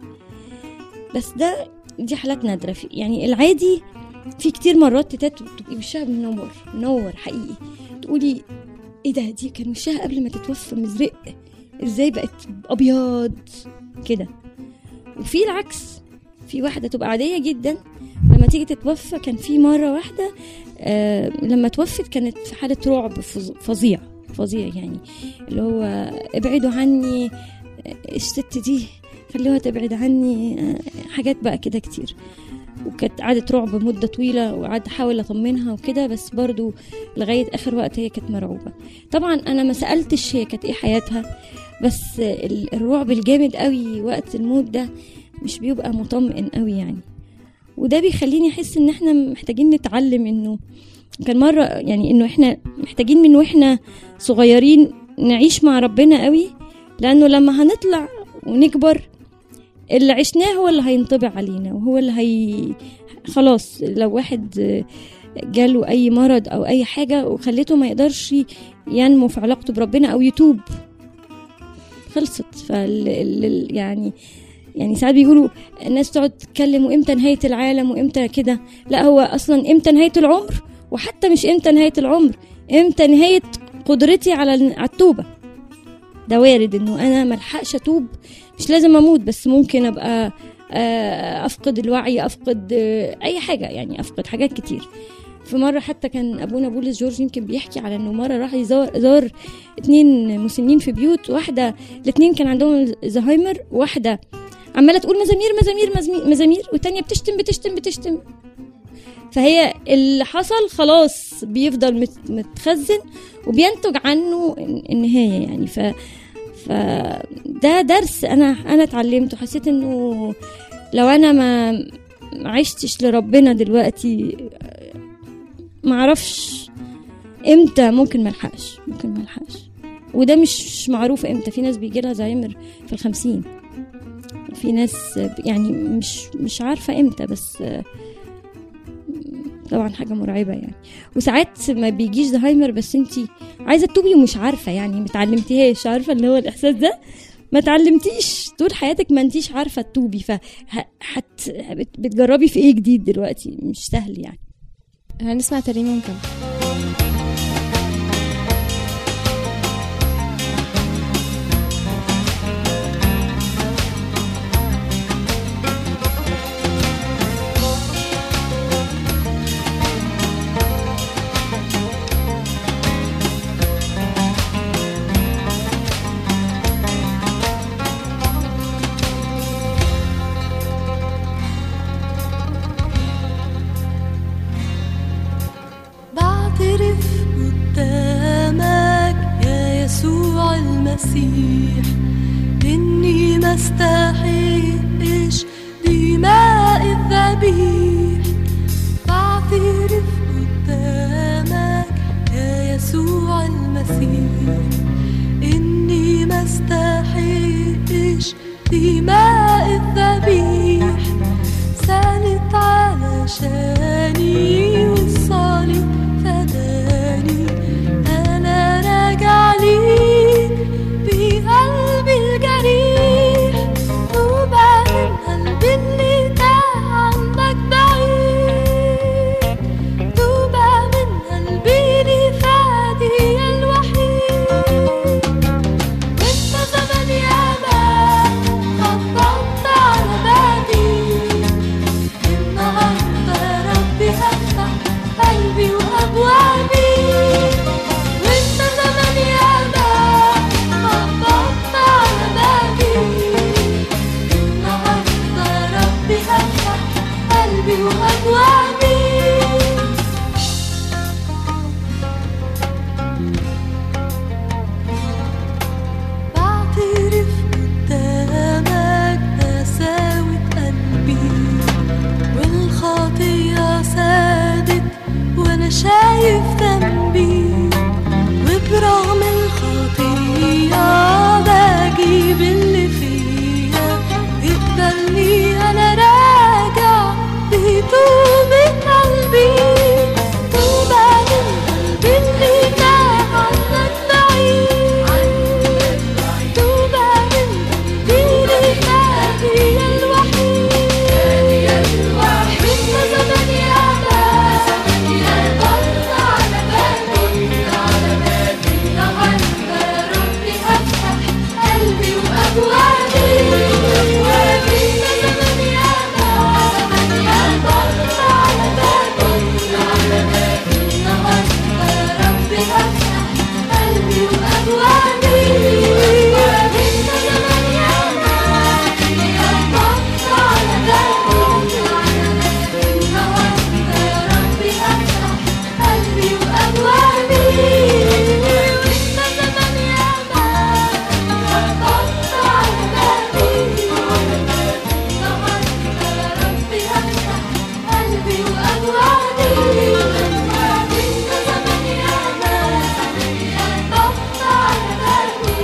بس ده دي حالات نادره في يعني العادي في كتير مرات تتات تبقي وشها منور منور حقيقي تقولي ايه ده دي كان وشها قبل ما تتوفى مزرق ازاي بقت ابيض كده وفي العكس في واحده تبقى عاديه جدا لما تيجي تتوفى كان في مره واحده آه لما توفت كانت في حاله رعب فظ- فظيع فظيع يعني اللي هو ابعدوا عني آه، الست دي خلوها تبعد عني آه، حاجات بقى كده كتير وكانت قعدت رعب مدة طويلة وقعدت أحاول أطمنها وكده بس برضو لغاية آخر وقت هي كانت مرعوبة طبعا أنا ما سألتش هي كانت إيه حياتها بس ال- الرعب الجامد قوي وقت الموت ده مش بيبقى مطمئن قوي يعني وده بيخليني أحس إن إحنا محتاجين نتعلم إنه كان مرة يعني إنه إحنا محتاجين من وإحنا صغيرين نعيش مع ربنا قوي لأنه لما هنطلع ونكبر اللي عشناه هو اللي هينطبع علينا وهو اللي هي خلاص لو واحد جاله اي مرض او اي حاجه وخليته ما يقدرش ينمو في علاقته بربنا او يتوب خلصت فال ال- ال- يعني يعني ساعات بيقولوا الناس تقعد تتكلم وامتى نهايه العالم وامتى كده لا هو اصلا امتى نهايه العمر وحتى مش امتى نهايه العمر امتى نهايه قدرتي على على التوبه ده وارد انه انا ملحقش اتوب مش لازم اموت بس ممكن ابقى آه، افقد الوعي افقد آه، اي حاجه يعني افقد حاجات كتير في مره حتى كان ابونا بولس جورج يمكن بيحكي على انه مره راح يزار زار اتنين مسنين في بيوت واحده الاتنين كان عندهم زهايمر واحده عماله تقول مزامير مزامير مزامير, مزامير والتانيه بتشتم بتشتم بتشتم فهي اللي حصل خلاص بيفضل مت- متخزن وبينتج عنه النهايه يعني ف فده درس انا انا اتعلمته حسيت انه لو انا ما ما عشتش لربنا دلوقتي معرفش امتى ممكن ملحقش ممكن ملحقش وده مش معروف امتى في ناس بيجي لها زهايمر في الخمسين في ناس يعني مش مش عارفة امتى بس طبعا حاجة مرعبة يعني وساعات ما بيجيش زهايمر بس انتي عايزة تتوبي ومش عارفة يعني متعلمتيهاش عارفة اللي هو الإحساس ده ما تعلمتيش طول حياتك ما انتيش عارفة تتوبي ف حت بت- بتجربي في ايه جديد دلوقتي مش سهل يعني هنسمع ترنيمة ونكمل بعترف قدامك يا يسوع المسيح إني ما استحقش دماء الذبيح بعترف قدامك يا يسوع المسيح إني ما استحقش دماء الذبيح سالت علشاني والصليب فداني أنا راجع ليك بقلبي الجريح توبة من قلبي اللي تاه عنك بعيد توبة من قلبي لفادي الوحيد وانت زمان ياما خبطت على بابي النهارده يا ربي هفتح قلبي وابوابي وانت زمان ياما خبطت على بابي النهارده يا ربي هفتح قلبي وابوابي بعترف قدامك قساوة قلبي والخطية سادت وأنا شايف ذنبي وبرغم الخطية بجيب اللي فيا اقبلني أنا راجع بتوبة قلبي توبة من قلبي اللي تاه عنك بعيد توبة من قلبي لفادي الوحيد وانت زمان ياما خبطت على بابي النهارده يا ربي هفتح قلبي وابوابي وانت زمان ياما خبطت على بابي النهارده يا ربي هفتح قلبي وابوابي وانت زمان ياما خبطت على بابي النهارده يا ربي هفتح قلبي وابوابي وانت زمان ياما خبطت على بابي النهارده يا ربي هفتح قلبي وابوابي وانت زمان ياما خبطت على بابي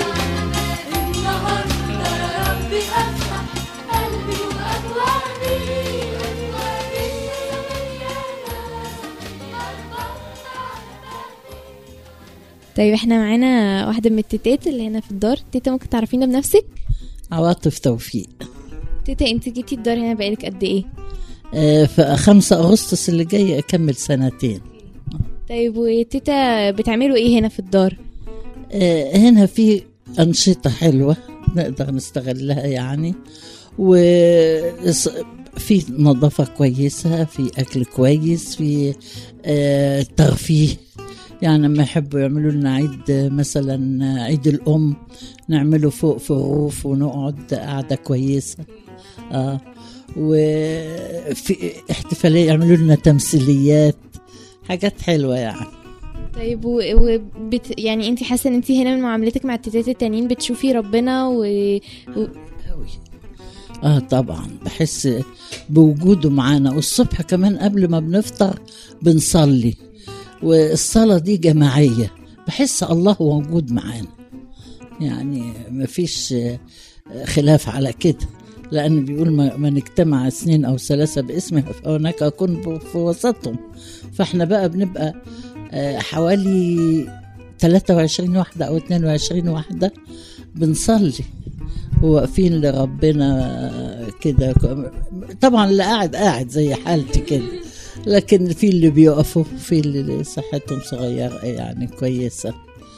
النهارده يا ربي هفتح قلبي وابوابي وانت زمان ياما خبطت على بابي طيب احنا معانا واحدة من التيتات اللي هنا في الدار تيتا ممكن تعرفينا بنفسك عواطف توفيق تيتا انت جيتي الدار هنا بقالك قد ايه آه، في 5 أغسطس اللي جاي أكمل سنتين طيب وتيتا بتعملوا ايه هنا في الدار آه، هنا في أنشطة حلوة نقدر نستغلها يعني وفي نظافة كويسة في أكل كويس في آه، ترفيه يعني لما يحبوا يعملوا لنا عيد آه، مثلا آه، عيد الأم نعمله فوق في الروف ونقعد قعدة كويسة آه وفي احتفالية يعملوا لنا تمثيليات حاجات حلوة يعني طيب و... وبت... يعني انت حاسه ان انت هنا من معاملتك مع التيتات التانيين بتشوفي ربنا و... و... أوي اه طبعا بحس بوجوده معانا والصبح كمان قبل ما بنفطر بنصلي والصلاة دي جماعية بحس الله موجود معانا يعني مفيش آه، خلاف على كده لأن بيقول ما ما نجتمع اثنين أو ثلاثة باسمه فهناك أكون في وسطهم فاحنا بقى بنبقى آه، حوالي 23 واحدة أو 22 واحدة بنصلي وواقفين لربنا كده طبعا اللي قاعد قاعد زي حالتي كده لكن في اللي بيقفوا في اللي صحتهم صغيرة يعني كويسة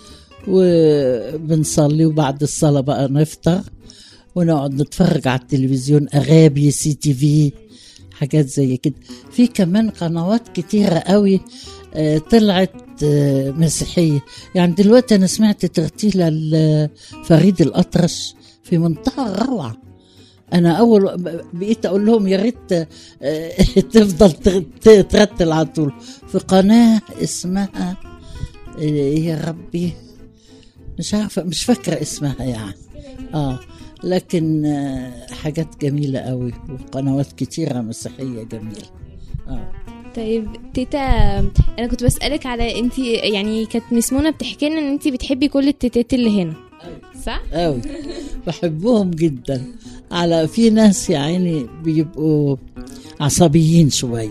وبنصلي وبعد الصلاة بقى نفطر ونقعد نتفرج على التلفزيون أغابي سي تي في حاجات زي كده في كمان قنوات كتيرة قوي آه، طلعت آه، مسيحية يعني دلوقتي أنا سمعت ترتيلة ل- فريد الأطرش في منتهى الروعة أنا أول بقيت أقول لهم يا ريت آه، تفضل تر- ترتل على طول في قناة اسمها آه، يا ربي مش عارفة مش فاكرة اسمها يعني اه لكن آه، حاجات جميلة قوي وقنوات كتيرة مسيحية جميلة اه طيب تيتا انا كنت بسالك على انت يعني كانت مسمونه بتحكي لنا ان انت بتحبي كل التيتات اللي هنا صح قوي بحبهم جدا على في ناس يا عيني بيبقوا عصبيين شوية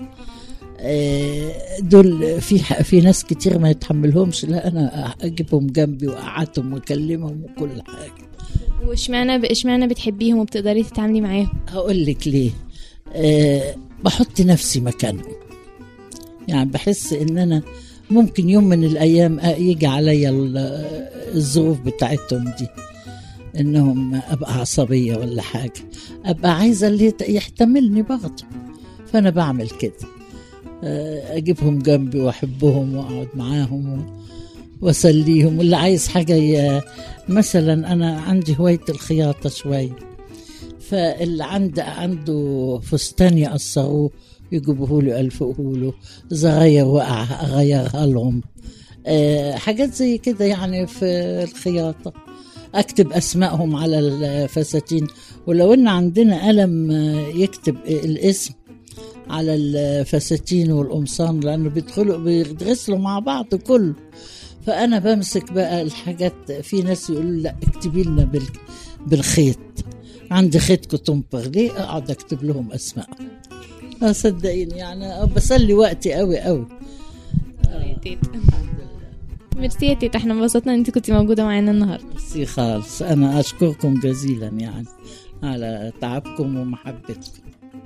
آه، دول في ح- في ناس كتير ما يتحملهمش لا انا اجيبهم جنبي واقعدهم واكلمهم وكل حاجه واشمعنى اشمعنى بتحبيهم وبتقدري تتعاملي معاهم هقول لك ليه أه بحط نفسي مكانهم يعني بحس ان انا ممكن يوم من الايام أ- يجي عليا ال- الظروف بتاعتهم دي انهم ابقى عصبيه ولا حاجه ابقى عايزه اللي يت- يحتملني برضه فانا بعمل كده أه، اجيبهم جنبي واحبهم واقعد معاهم و- واسليهم واللي عايز حاجه ي- مثلا انا عندي هوايه الخياطه شويه فاللي عنده عنده فستان يقصروه يجيبوه له يلفقوه له زراير وقع اغيرها لهم أه حاجات زي كده يعني في الخياطه اكتب اسمائهم على الفساتين ولو ان عندنا قلم آه، يكتب الاسم على الفساتين والقمصان لانه بيدخلوا بيغسلوا مع بعض كله فانا بمسك بقى الحاجات في ناس يقولوا لا اكتبي لنا بال- بالخيط عندي خيط كتمبر ليه اقعد اكتب لهم اسماء اه صدقيني يعني بسلي وقتي قوي قوي يا تيتا ميرسي يا تيتا احنا انبسطنا ان انت كنتي موجوده معانا النهارده ميرسي خالص انا اشكركم جزيلا يعني على تعبكم ومحبتكم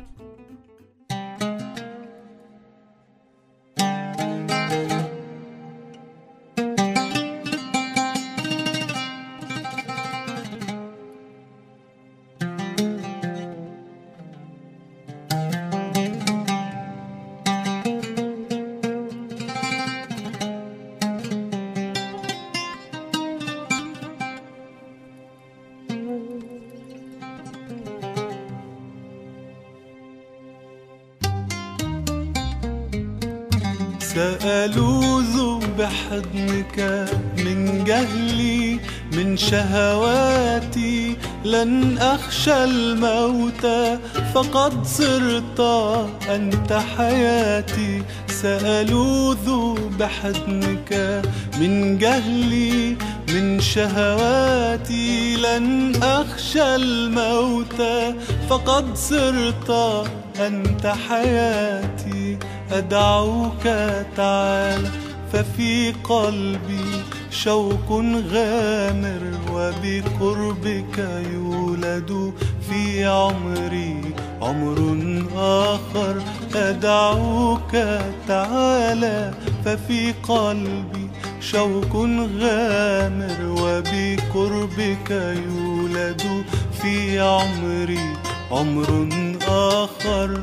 سألوذ بحضنك من جهلي من شهواتي لن أخشى الموت فقد صرت أنت حياتي سألوذ بحضنك من جهلي من شهواتي لن أخشى الموت فقد صرت أنت حياتي أدعوك تعال ففي قلبي شوق غامر وبقربك يولد في عمري عمر آخر أدعوك تعالى ففي قلبي شوق غامر وبقربك يولد في عمري عمر آخر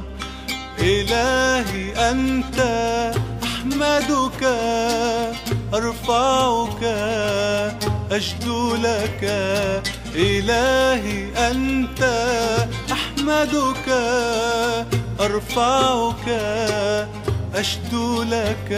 إلهي أنت أحمدك أرفعك أشدو لك إلهي أنت أحمدك أرفعك أشدو لك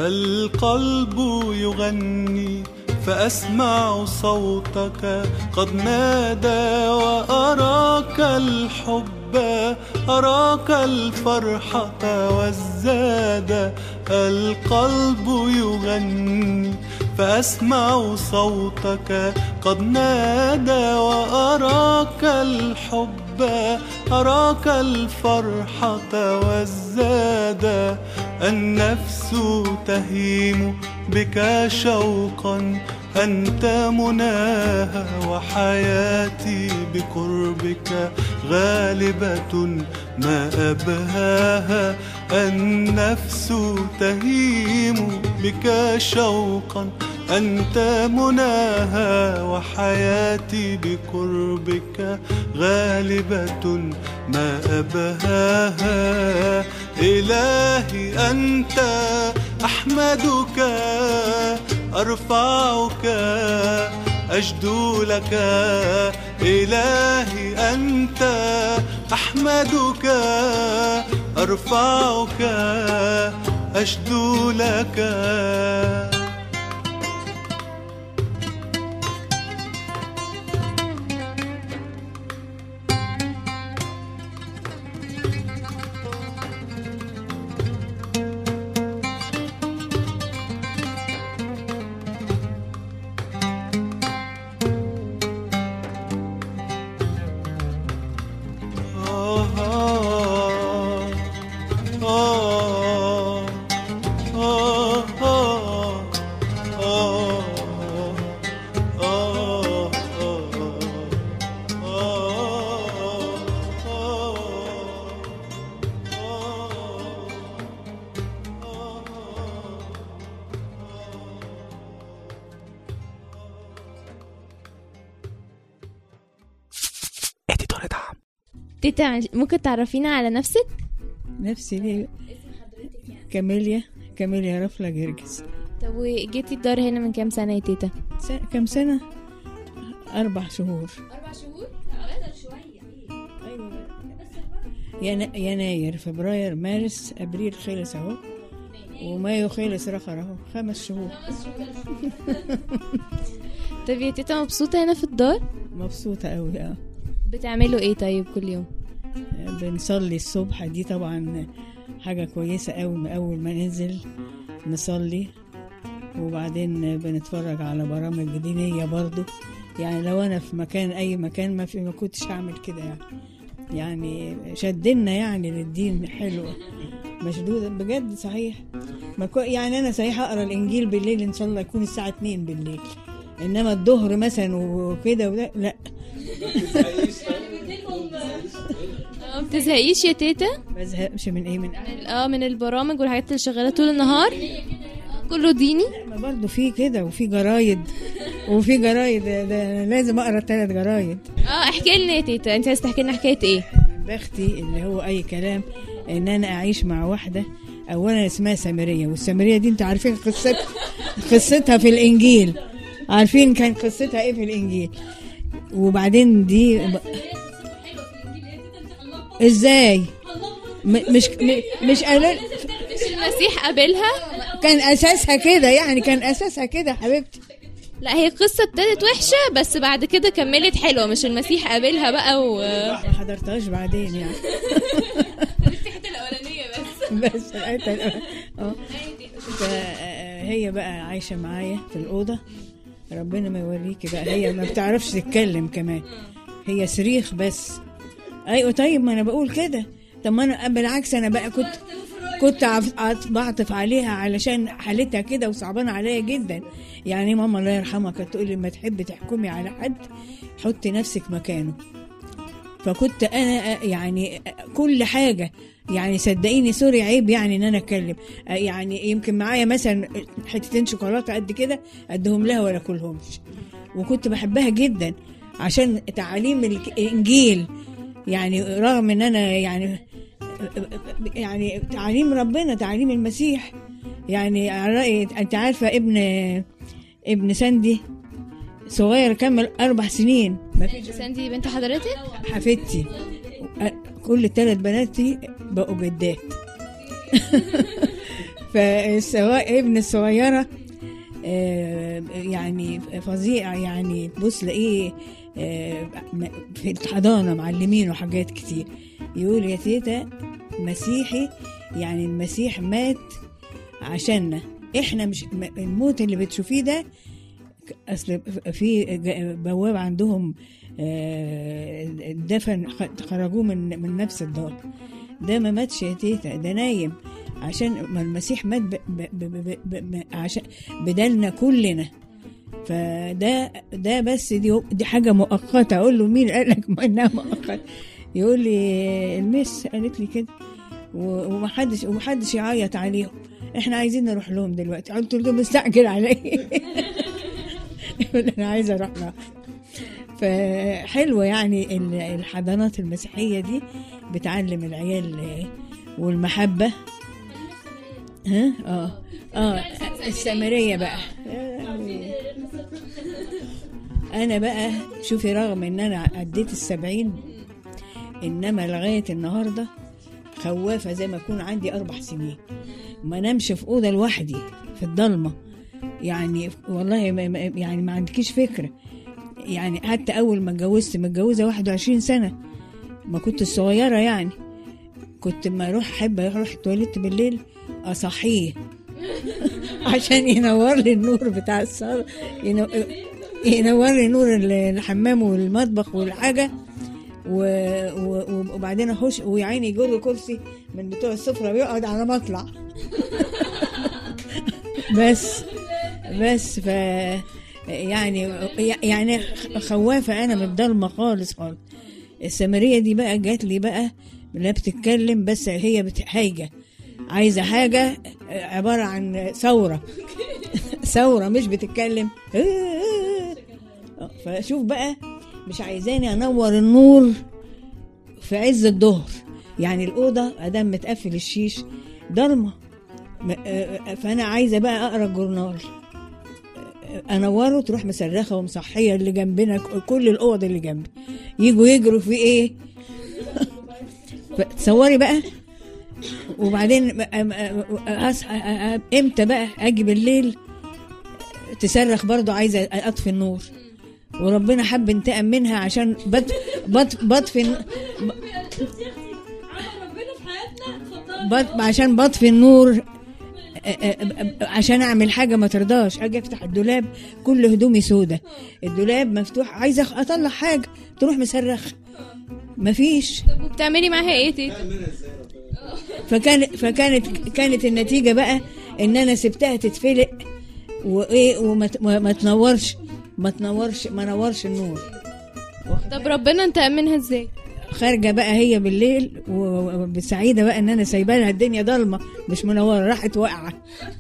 القلب يغني فأسمع صوتك قد نادى وأراك الحب أراك الفرحة والزاد القلب يغني فأسمع صوتك قد نادى وأراك الحب أراك الفرحة والزاد النفس تهيم بك شوقا أنت مناها وحياتي بقربك غالبة ما أبهاها النفس تهيم بك شوقا أنت مناها وحياتي بقربك غالبة ما أبهاها إلهي أنت أحمدك أرفعك أجدو لك إلهي أنت أحمدك أرفعك أجدو لك تيتا ممكن تعرفينا على نفسك نفسي ليه كاميليا كاميليا رفلة جرجس طب وجيتي الدار هنا من كام سنة يا تيتا س- كم سنة؟ أربع شهور أربع شهور ين- يناير فبراير مارس أبريل خلص أهو ومايو خلص رخر أهو خمس شهور طب يا تيتا مبسوطة هنا في الدار مبسوطة أوي أه بتعملوا ايه طيب كل يوم بنصلي الصبح دي طبعا حاجة كويسة أوي من أول ما ننزل نصلي وبعدين بنتفرج على برامج دينية برضو يعني لو أنا في مكان أي مكان ما في ما كنتش هعمل كده يعني يعني شدنا يعني للدين حلوة مشدودة بجد صحيح ما كو يعني أنا صحيح أقرأ الإنجيل بالليل إن شاء الله يكون الساعة 2 بالليل إنما الظهر مثلا وكده وده لا اه بتزهقيش يا تيتا ما بزهقش من إيه من اه من البرامج والحاجات اللي شغالة طول النهار كله ديني ما برضه في كده وفي جرايد وفي جرايد ده ده لازم اقرا ثلاث جرايد اه احكي لنا يا تيتا انت عايز تحكي لنا حكاية ايه من بختي اللي هو اي كلام ان انا اعيش مع واحده اولا اسمها سامريه والسامريه دي انتوا عارفين قصتها قصتها في الانجيل عارفين كان قصتها ايه في الانجيل وبعدين دي ب... ازاي م- مش م- مش قالوا مش المسيح قابلها كان اساسها كده يعني كان اساسها كده حبيبتي لا هي قصة ابتدت وحشة بس بعد كده كملت حلوة مش المسيح قابلها بقى و ما حضرتهاش بعدين يعني الحتة الأولانية بس بس الحته الأولى. اه فهي بقى عايشه معايا في الاوضه ربنا ما يوريكي بقى هي ما بتعرفش تتكلم كمان هي صريخ بس ايوه طيب ما انا بقول كده طب ما انا بالعكس انا بقى كنت كنت عف- عط- بعطف عليها علشان حالتها كده وصعبانه عليا جدا يعني ماما الله يرحمها كانت تقول لي لما تحبي تحكمي على حد حطي نفسك مكانه فكنت انا يعني كل حاجه يعني صدقيني سوري عيب يعني ان انا اتكلم يعني يمكن معايا مثلا حتتين شوكولاته قد كده ادهم لها ولا كلهمش وكنت بحبها جدا عشان تعاليم الانجيل يعني رغم ان انا يعني يعني تعاليم ربنا تعاليم المسيح يعني على رأي انت عارفه ابن ابن سندي صغير كمل اربع سنين ما فيش ساندي بنت حضرتك حفيدتي كل الثلاث بناتي بقوا جدات فالسواء ابن الصغيرة آه، يعني فظيع يعني تبص لاقيه آه، م- في الحضانة معلمينه حاجات كتير يقول يا تيتا مسيحي يعني المسيح مات عشاننا احنا مش م- الموت اللي بتشوفيه ده اصل في ج- بواب عندهم آه، دفن خ- خرجوه من من نفس الدار ده ما ماتش يا تيتا ده نايم عشان ما المسيح مات ب ب ب ب ب ب عشان بدلنا كلنا فده ده بس دي دي حاجه مؤقته اقول له مين قال لك ما انها مؤقته يقول لي المس قالت لي كده و- ومحدش ومحدش يعيط عليهم احنا عايزين نروح لهم دلوقتي قلت له مستعجل عليا يقول انا عايزه اروح لها فحلوه يعني ال- الحضانات المسيحيه دي بتعلم العيال آه، والمحبه ها اه اه السامريه بقى انا بقى شوفي رغم ان انا عديت السبعين انما لغايه النهارده خوافه زي ما اكون عندي اربع سنين ما نمشي في اوضه لوحدي في الضلمه يعني والله ما ما- يعني ما عندكيش فكره يعني حتى اول ما اتجوزت متجوزه 21 سنه ما كنت صغيره يعني كنت ما اروح احب اروح التواليت بالليل اصحيه عشان ينور لي النور بتاع الصاله ينو... ينور لي نور الحمام والمطبخ والحاجه و... و... وبعدين اخش ويا عيني يجر كرسي من بتوع السفره ويقعد على مطلع بس بس ف يعني يعني خوافه انا من الضلمه خالص خالص السامريه دي بقى جات لي بقى لا بتتكلم بس هي بت- هايجه عايزه حاجه عباره عن ثوره ثوره مش بتتكلم فشوف بقى مش عايزاني انور النور في عز الظهر يعني الاوضه ادام متقفل الشيش ضلمه م- آه، فانا عايزه بقى اقرا الجورنال آه، انوره تروح مسرخه ومصحيه اللي جنبنا ك- كل الاوض اللي جنبي يجوا يجروا في ايه تصوري بقى وبعدين م- م- اصحى أ- أ- امتى بقى اجي بالليل تصرخ برضو عايزه اطفي النور وربنا حب انتقم منها عشان بط بط بطفي الن- بط عشان بطفي النور أ- أ- أ- عشان اعمل حاجه ما ترضاش اجي افتح الدولاب كل هدومي سودة الدولاب مفتوح عايزه أخ- اطلع حاجه تروح مصرخ مفيش طب وبتعملي معاها ايه تيتا فكان فكانت كانت النتيجه بقى ان انا سبتها تتفلق وايه وما ت- ما ما تنورش ما تنورش ما نورش النور طب ربنا انت منها ازاي خارجه بقى هي بالليل و- وسعيده بقى ان انا سايبه لها الدنيا ضلمه مش منوره راحت واقعه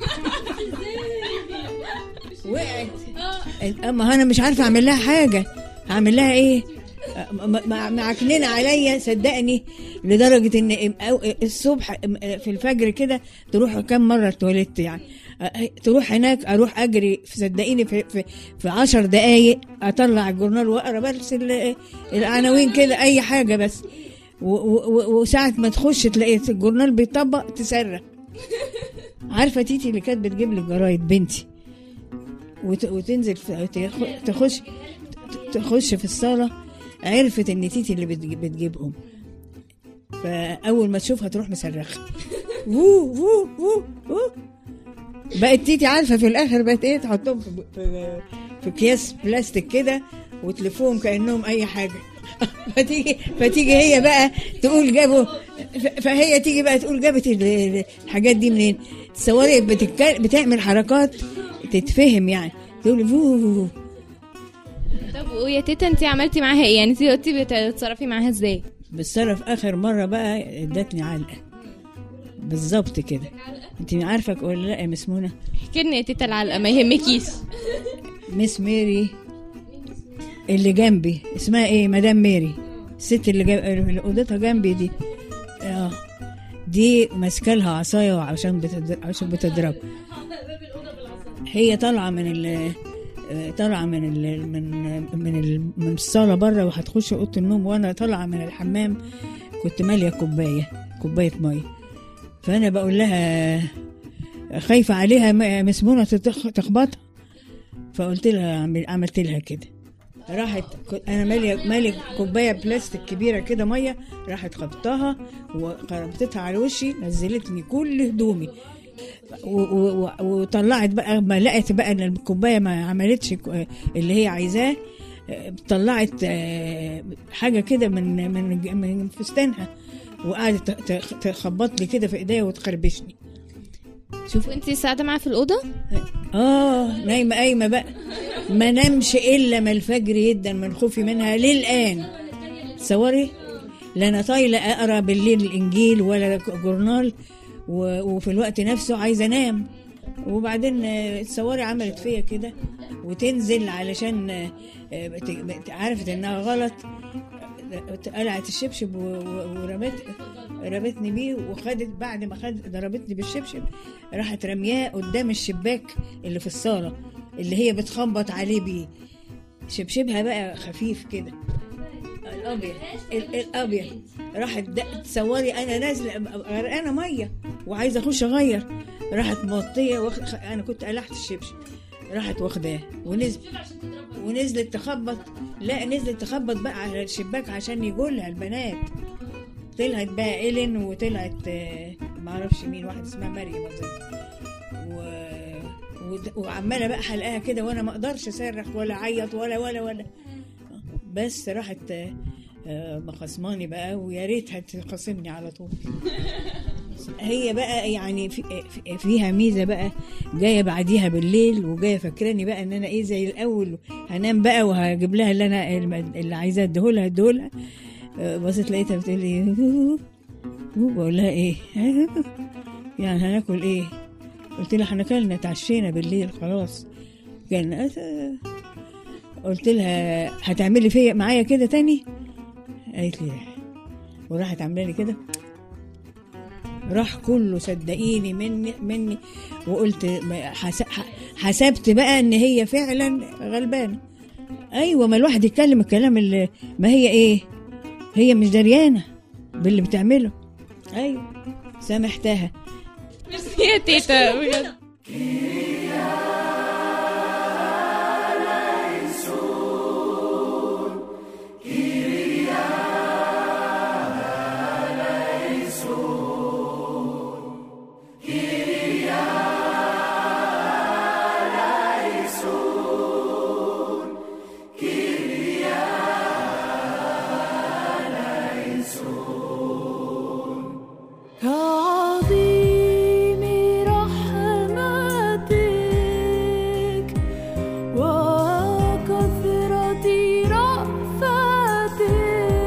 وقعت اما انا مش عارفه اعمل لها حاجه هعمل لها ايه م- م- معكنين عليا صدقني لدرجه ان أو- الصبح في الفجر كده تروح كم مره التواليت يعني أ- تروح هناك اروح اجري صدقيني في في, في عشر دقايق اطلع الجورنال واقرا بس ال- العناوين كده اي حاجه بس و- و- و- وساعه ما تخش تلاقي الجورنال بيطبق تصرخ عارفه تيتي اللي كانت بتجيب لي الجرايد بنتي وت- وتنزل في- تخ- تخش تخش في الصاله عرفت ان تيتي اللي بتج- بتجيبهم فاول ما تشوفها تروح مصرخه وو وو وو وو بقت تيتي عارفه في الاخر بقت ايه تحطهم في في, في اكياس بلاستيك كده وتلفوهم كانهم اي حاجه فتيجي فتيجي هي بقى تقول جابوا ف- فهي تيجي بقى تقول جابت ال- ال- الحاجات دي منين تصوري بتتك- بتعمل حركات تتفهم يعني تقول فو طب ويا تيتا انت عملتي معاها ايه يعني انت دلوقتي بتتصرفي معاها ازاي بتصرف اخر مره بقى ادتني علقه بالظبط كده انت عارفه ولا لا يا مس منى احكي لنا يا تيتا العلقه ما يهمكيش مس ميري اللي جنبي اسمها ايه مدام ميري الست اللي, جنب... اللي اوضتها جنبي دي اه دي ماسكه لها عصايه عشان بتد... عشان بتضرب هي طالعه من ال آه، طالعه من ال من من ال من الصاله بره وهتخش اوضه النوم وانا طالعه من الحمام كنت ماليه كوبايه كوبايه ميه فانا بقول لها خايفه عليها م- مسمونه تتخ- تخبطها فقلت لها عمل- عملت لها كده راحت ك- انا ماليه مالي كوبايه بلاستيك كبيره كده ميه راحت خبطتها وقربتها على وشي نزلتني كل هدومي و- و- و- وطلعت بقى ما لقت بقى ان الكوبايه ما عملتش ك- اللي هي عايزاه آه، طلعت آه، حاجه كده من من من فستانها وقعدت ت- ت- تخبط لي كده في ايديا وتخربشني شوفوا انت ساعده معاها في الاوضه اه نايمه قايمه بقى ما نامش الا ما الفجر يدا من خوفي منها للان تصوري لا انا طايله اقرا بالليل الانجيل ولا جورنال و- وفي الوقت نفسه عايزه انام وبعدين آه، تصوري عملت فيا كده وتنزل علشان آه، آه، بت- بت- عرفت انها غلط آه، قلعت الشبشب و- و- ورمت رمتني بيه وخدت بعد ما خدت ضربتني بالشبشب راحت رمياه قدام الشباك اللي في الصاله اللي هي بتخبط عليه بيه شبشبها بقى خفيف كده الابيض ال- الابيض راحت د- تصوري انا نازله غرقانه ميه وعايزه اخش اغير راحت موطيه واخد خ- انا كنت قلعت الشبشب راحت واخداه ونزل ونزلت تخبط لا نزلت تخبط بقى على الشباك عشان يقولها البنات طلعت بقى إيلين وطلعت آه، معرفش مين واحدة اسمها مريم أظن و... ود- وعمالة بقى حلقاها كده وأنا ما أقدرش أصرخ ولا أعيط ولا ولا ولا بس راحت آه، آه، مخصماني بقى ويا ريتها تخاصمني على طول هي بقى يعني في في- فيها ميزه بقى جايه بعديها بالليل وجايه فاكراني بقى ان انا ايه زي الاول هنام بقى وهجيب لها اللي انا اللي عايزاه اديهولها اديهولها آه، بصيت لقيتها بتقول لي بقول لها ايه يعني هناكل ايه قلت لها احنا كلنا اتعشينا بالليل خلاص كان قلت لها هتعملي فيا معايا كده تاني قالت لي لا وراحت عامله لي كده راح كله صدقيني مني مني وقلت ما- حس- ح- حسبت بقى ان هي فعلا غلبانه ايوه ما الواحد يتكلم الكلام اللي ما هي ايه هي مش دريانه باللي بتعمله ايوه سامحتها يا تيتا بجد كعظيم رحمتك وكثرة رأفتك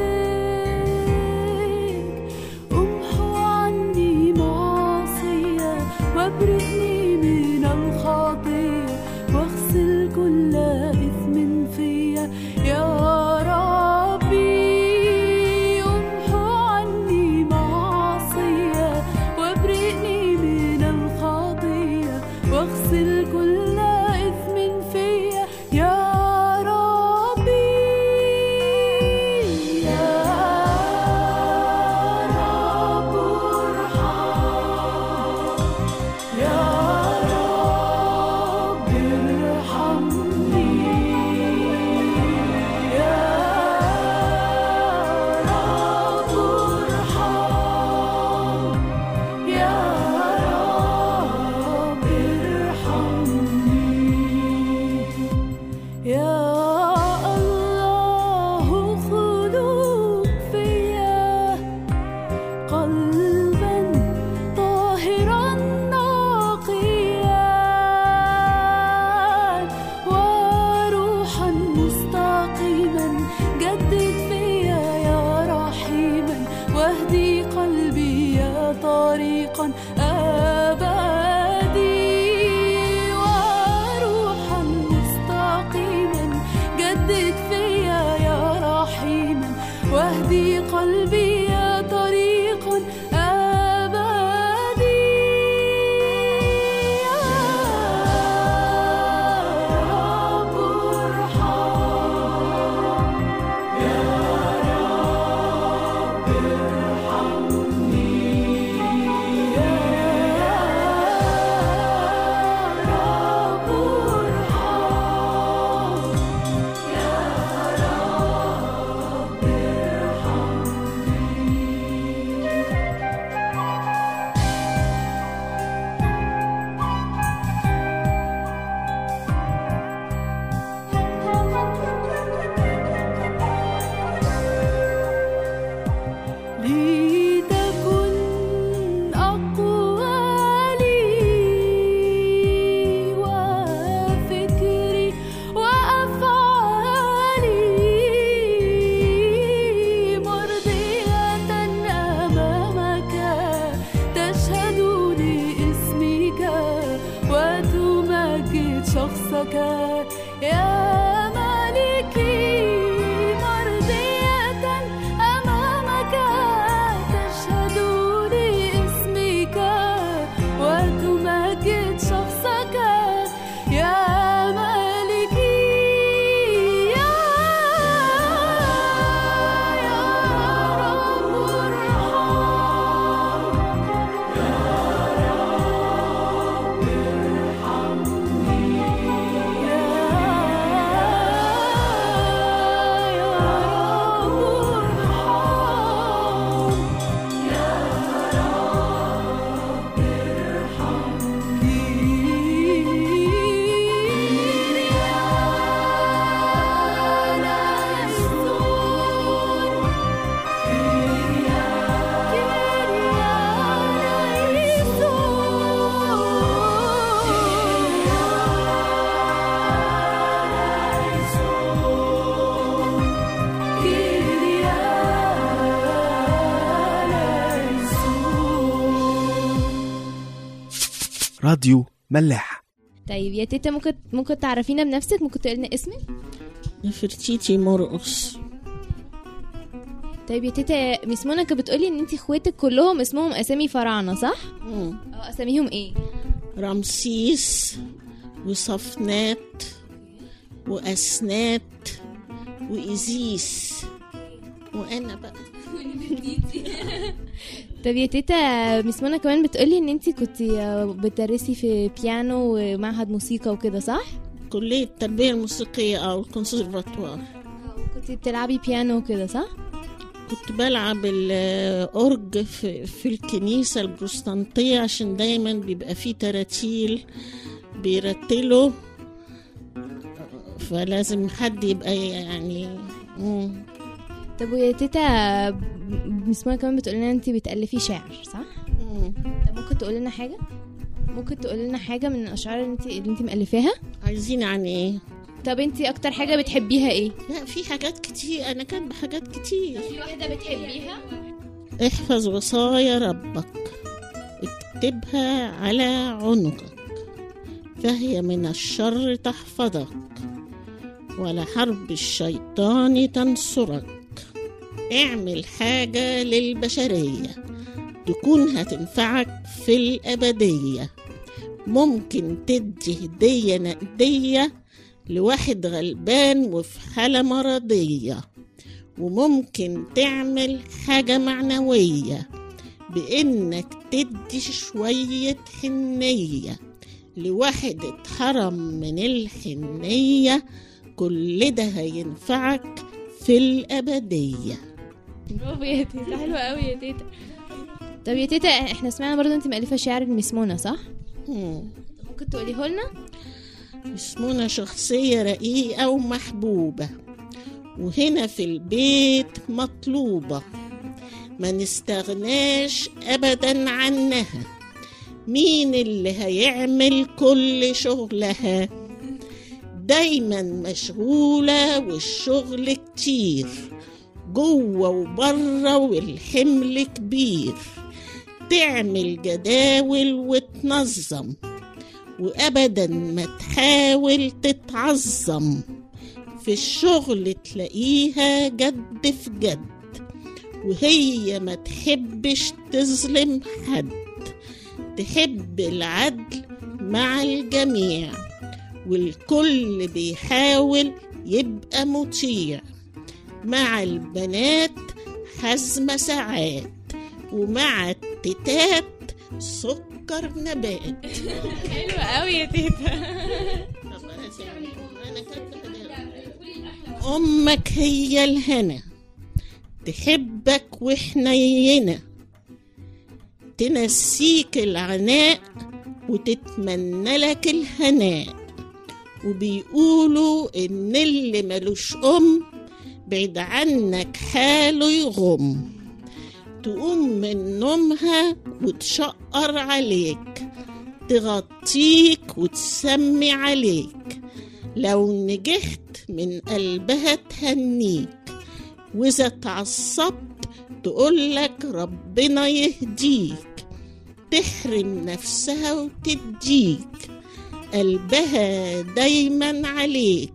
امحو عني معصية وابرئني من الخطية واغسل كل إثم فيا يا ربي امحو عني معصية وابرئني من الخطية واغسل كل إثم فيا يا ربي يا رب ارحم يا رب ارحمني يا رب ارحم يا رب ارحمني يا الله خلق فيا قلبا طاهرا نقيا وروحا مستقيما جدد فيا يا رحيما واهدي قلبي يا طريقا أبدي وروحا مستقيما جدد فيا يا رحيما واهدي قلبي يا طريقا أبدي يا رب ارحم يا رب ارحمني يا راديو ملاح طيب يا تيتا ممكن ممكن تعرفينا بنفسك ممكن تقولي لنا اسمك نفرتيتي مرقص طيب يا تيتا ميس منى كانت بتقولي ان انت اخواتك كلهم اسمهم اسامي فراعنه صح مم. اه اساميهم ايه رمسيس وصفنات وأسنات وإزيس وأنا بقى طب يا تيتا ميس منى كمان بتقولي ان انت كنت بتدرسي في بيانو ومعهد موسيقى وكده صح كلية التربية الموسيقية أو الكونسرفاتوار كنت بتلعبي بيانو وكده صح كنت بلعب الأورج في, في الكنيسة البروستانتية عشان دايما بيبقى فيه تراتيل بيرتلوا فلازم حد يبقى يعني مم. طب ويا تيتا ميس منى كمان بتقول لنا انت بتالفي شعر صح مم. طب ممكن تقول لنا حاجه ممكن تقول لنا حاجه من الاشعار اللي انت اللي انت مالفاها عايزين عن ايه؟ طب انت اكتر حاجه بتحبيها ايه لا في حاجات كتير أنا كاتبة حاجات كتير في واحده بتحبيها احفظ وصايا ربك اكتبها على عنقك فهي من الشر تحفظك ولحرب الشيطان تنصرك اعمل حاجة للبشرية تكون هتنفعك في الأبدية ممكن تدي هدية نقدية لواحد غلبان وفي حالة مرضية وممكن تعمل حاجة معنوية بإنك تدي شوية حنية لواحد اتحرم من الحنية كل ده هينفعك في الأبدية برافو يا تيتا حلوه قوي يا تيتا طب يا تيتا احنا سمعنا برضو انت مالفه شعر المسمونه صح مم. ممكن تقوليه لنا اسمنا شخصية رقيقة ومحبوبة وهنا في البيت مطلوبة ما نستغناش أبدا عنها مين اللي هيعمل كل شغلها دايما مشغولة والشغل كتير جوه وبره والحمل كبير تعمل جداول وتنظم وابدا ما تحاول تتعظم في الشغل تلاقيها جد في جد وهي ما تحبش تظلم حد تحب العدل مع الجميع والكل بيحاول يبقى مطيع مع البنات حزمة ساعات ومع التتات سكر نبات حلوه قوي يا تيتا أمك هي الهنا تحبك وحنينة تنسيك العناء وتتمنى لك الهناء وبيقولوا إن اللي ملوش أم بعيد عنك حاله يغم تقوم من نومها وتشقر عليك تغطيك وتسمي عليك لو نجحت من قلبها تهنيك وإذا اتعصبت تقولك ربنا يهديك تحرم نفسها وتديك قلبها دايما عليك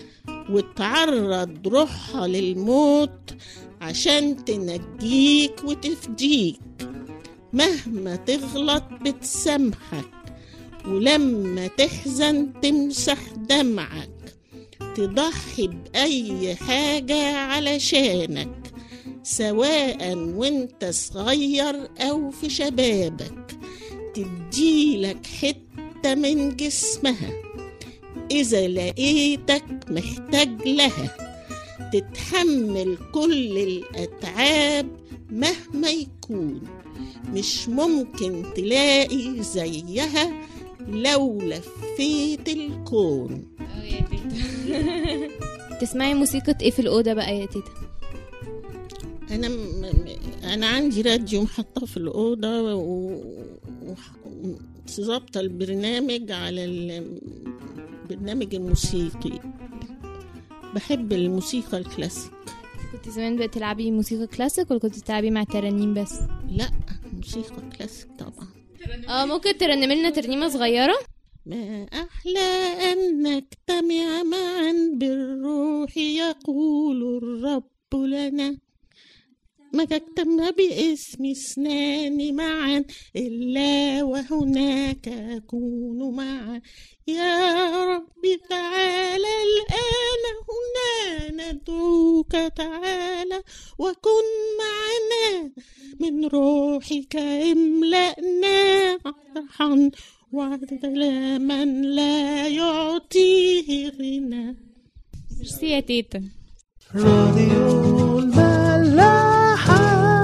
وتعرض روحها للموت عشان تنجيك وتفديك مهما تغلط بتسامحك ولما تحزن تمسح دمعك تضحي بأي حاجة علشانك سواء وانت صغير أو في شبابك تديلك حتة من جسمها إذا لقيتك محتاج لها تتحمل كل الأتعاب مهما يكون مش ممكن تلاقي زيها لو لفيت الكون يا تيتا تسمعي موسيقى ايه في الأوضة بقى يا تيتا أنا م... م- أنا عندي راديو محطة في الأوضة و... و... ظابطة البرنامج على البرنامج الموسيقي بحب الموسيقى الكلاسيك كنت زمان بتلعبي موسيقى كلاسيك ولا كنت بتلعبي مع ترانيم بس لا موسيقى كلاسيك طبعا اه ممكن ترنم لنا ترنيمه صغيره ما أحلى أن نجتمع معا بالروح يقول الرب لنا ما اجتمع باسم اثنان معا إلا وهناك أكون معا يا رب تعالى الآن هنا ندعوك تعالى وكن معنا من روحك املأنا فرحا وكلاما لا يعطيه غنى ميرسي يا تيتا راديو الملاحة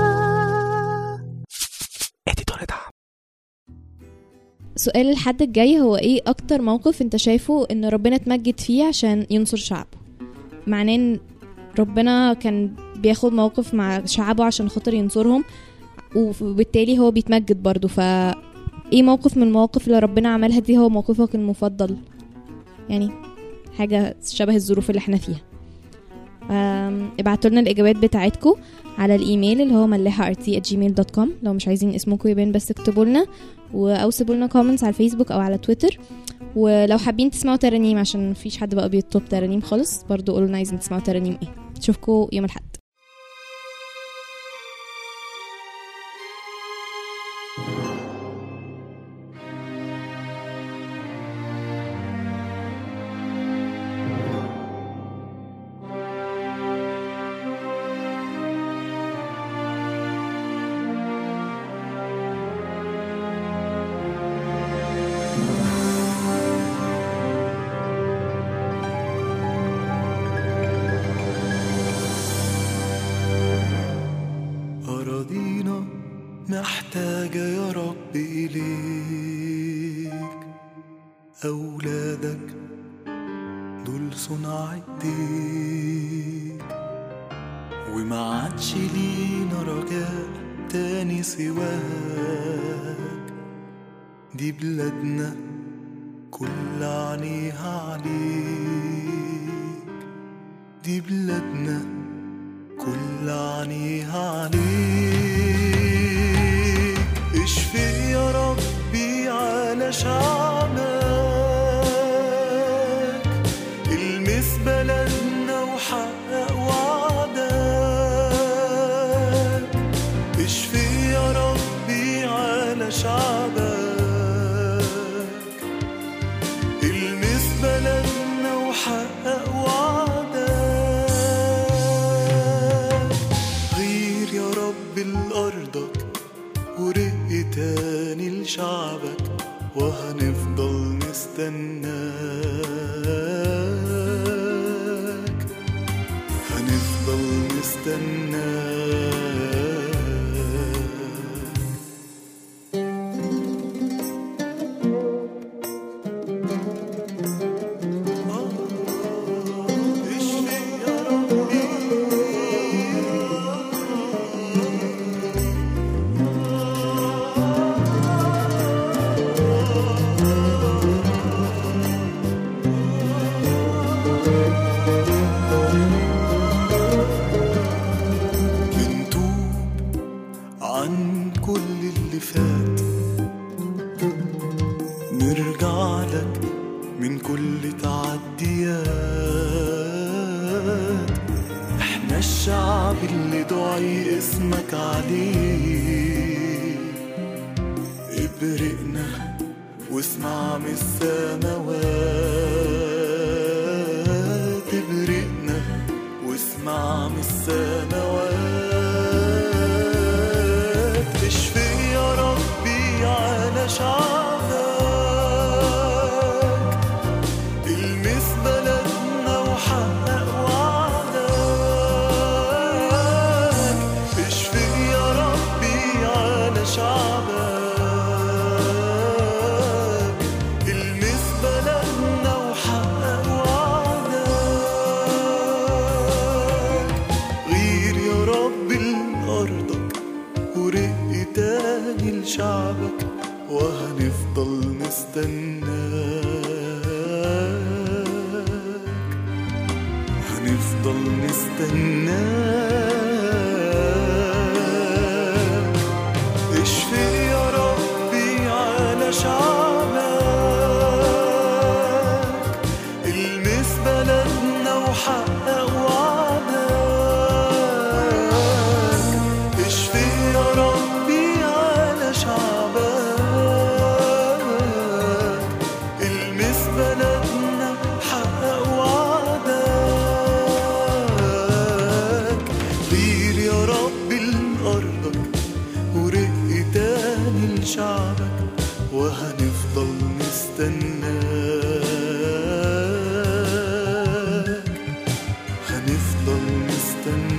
سؤال الحد الجاي هو ايه اكتر موقف انت شايفه ان ربنا اتمجد فيه عشان ينصر شعبه معناه ان ربنا كان بياخد موقف مع شعبه عشان خاطر ينصرهم وبالتالي هو بيتمجد برضه ف ايه موقف من المواقف اللي ربنا عملها دي هو موقفك المفضل يعني حاجة شبه الظروف اللي احنا فيها أم، ابعتوا لنا الاجابات بتاعتكم على الايميل اللي هو ملاحة gmail.com لو مش عايزين اسمكم يبان بس اكتبوا لنا و- او سيبوا لنا كومنتس على الفيسبوك او على تويتر ولو حابين تسمعوا ترانيم عشان مفيش حد بقى بيطلب ترانيم خالص برضو قولوا لنا عايزين تسمعوا ترانيم ايه اشوفكم يوم الاحد أراضينا محتاجة يا رب إليك أولادك دول صنع ايديك وما عادش لينا رجاء تاني سواك دي بلادنا كل عينيها عليك دي بلادنا كل عينيها عليك اشفي يا ربي على شعبك المس بلدنا وحقق وعدك اشفي يا ربي على شعبك المس بلدنا وحقق وعدك غير يا رب لأرضك ورق تاني لشعبك وهنفضل نستناك هنفضل نستناك اشفي يا ربي بنتوب عن كل اللي فات نرجع لك من كل تعديات احنا الشعب اللي دعي اسمك عليه ابرقنا واسمع من السماوات ابرقنا واسمع من السماوات اشفي يا ربي على شعبك المس بلدنا وحقق وعدك اشفي يا ربي على شعبك المس بلدنا وحقق وعدك غير يا رب لأرضك ورق تاني لشعبك وهنفضل نستناك هنفضل نستناك اشفي يا ربي استنى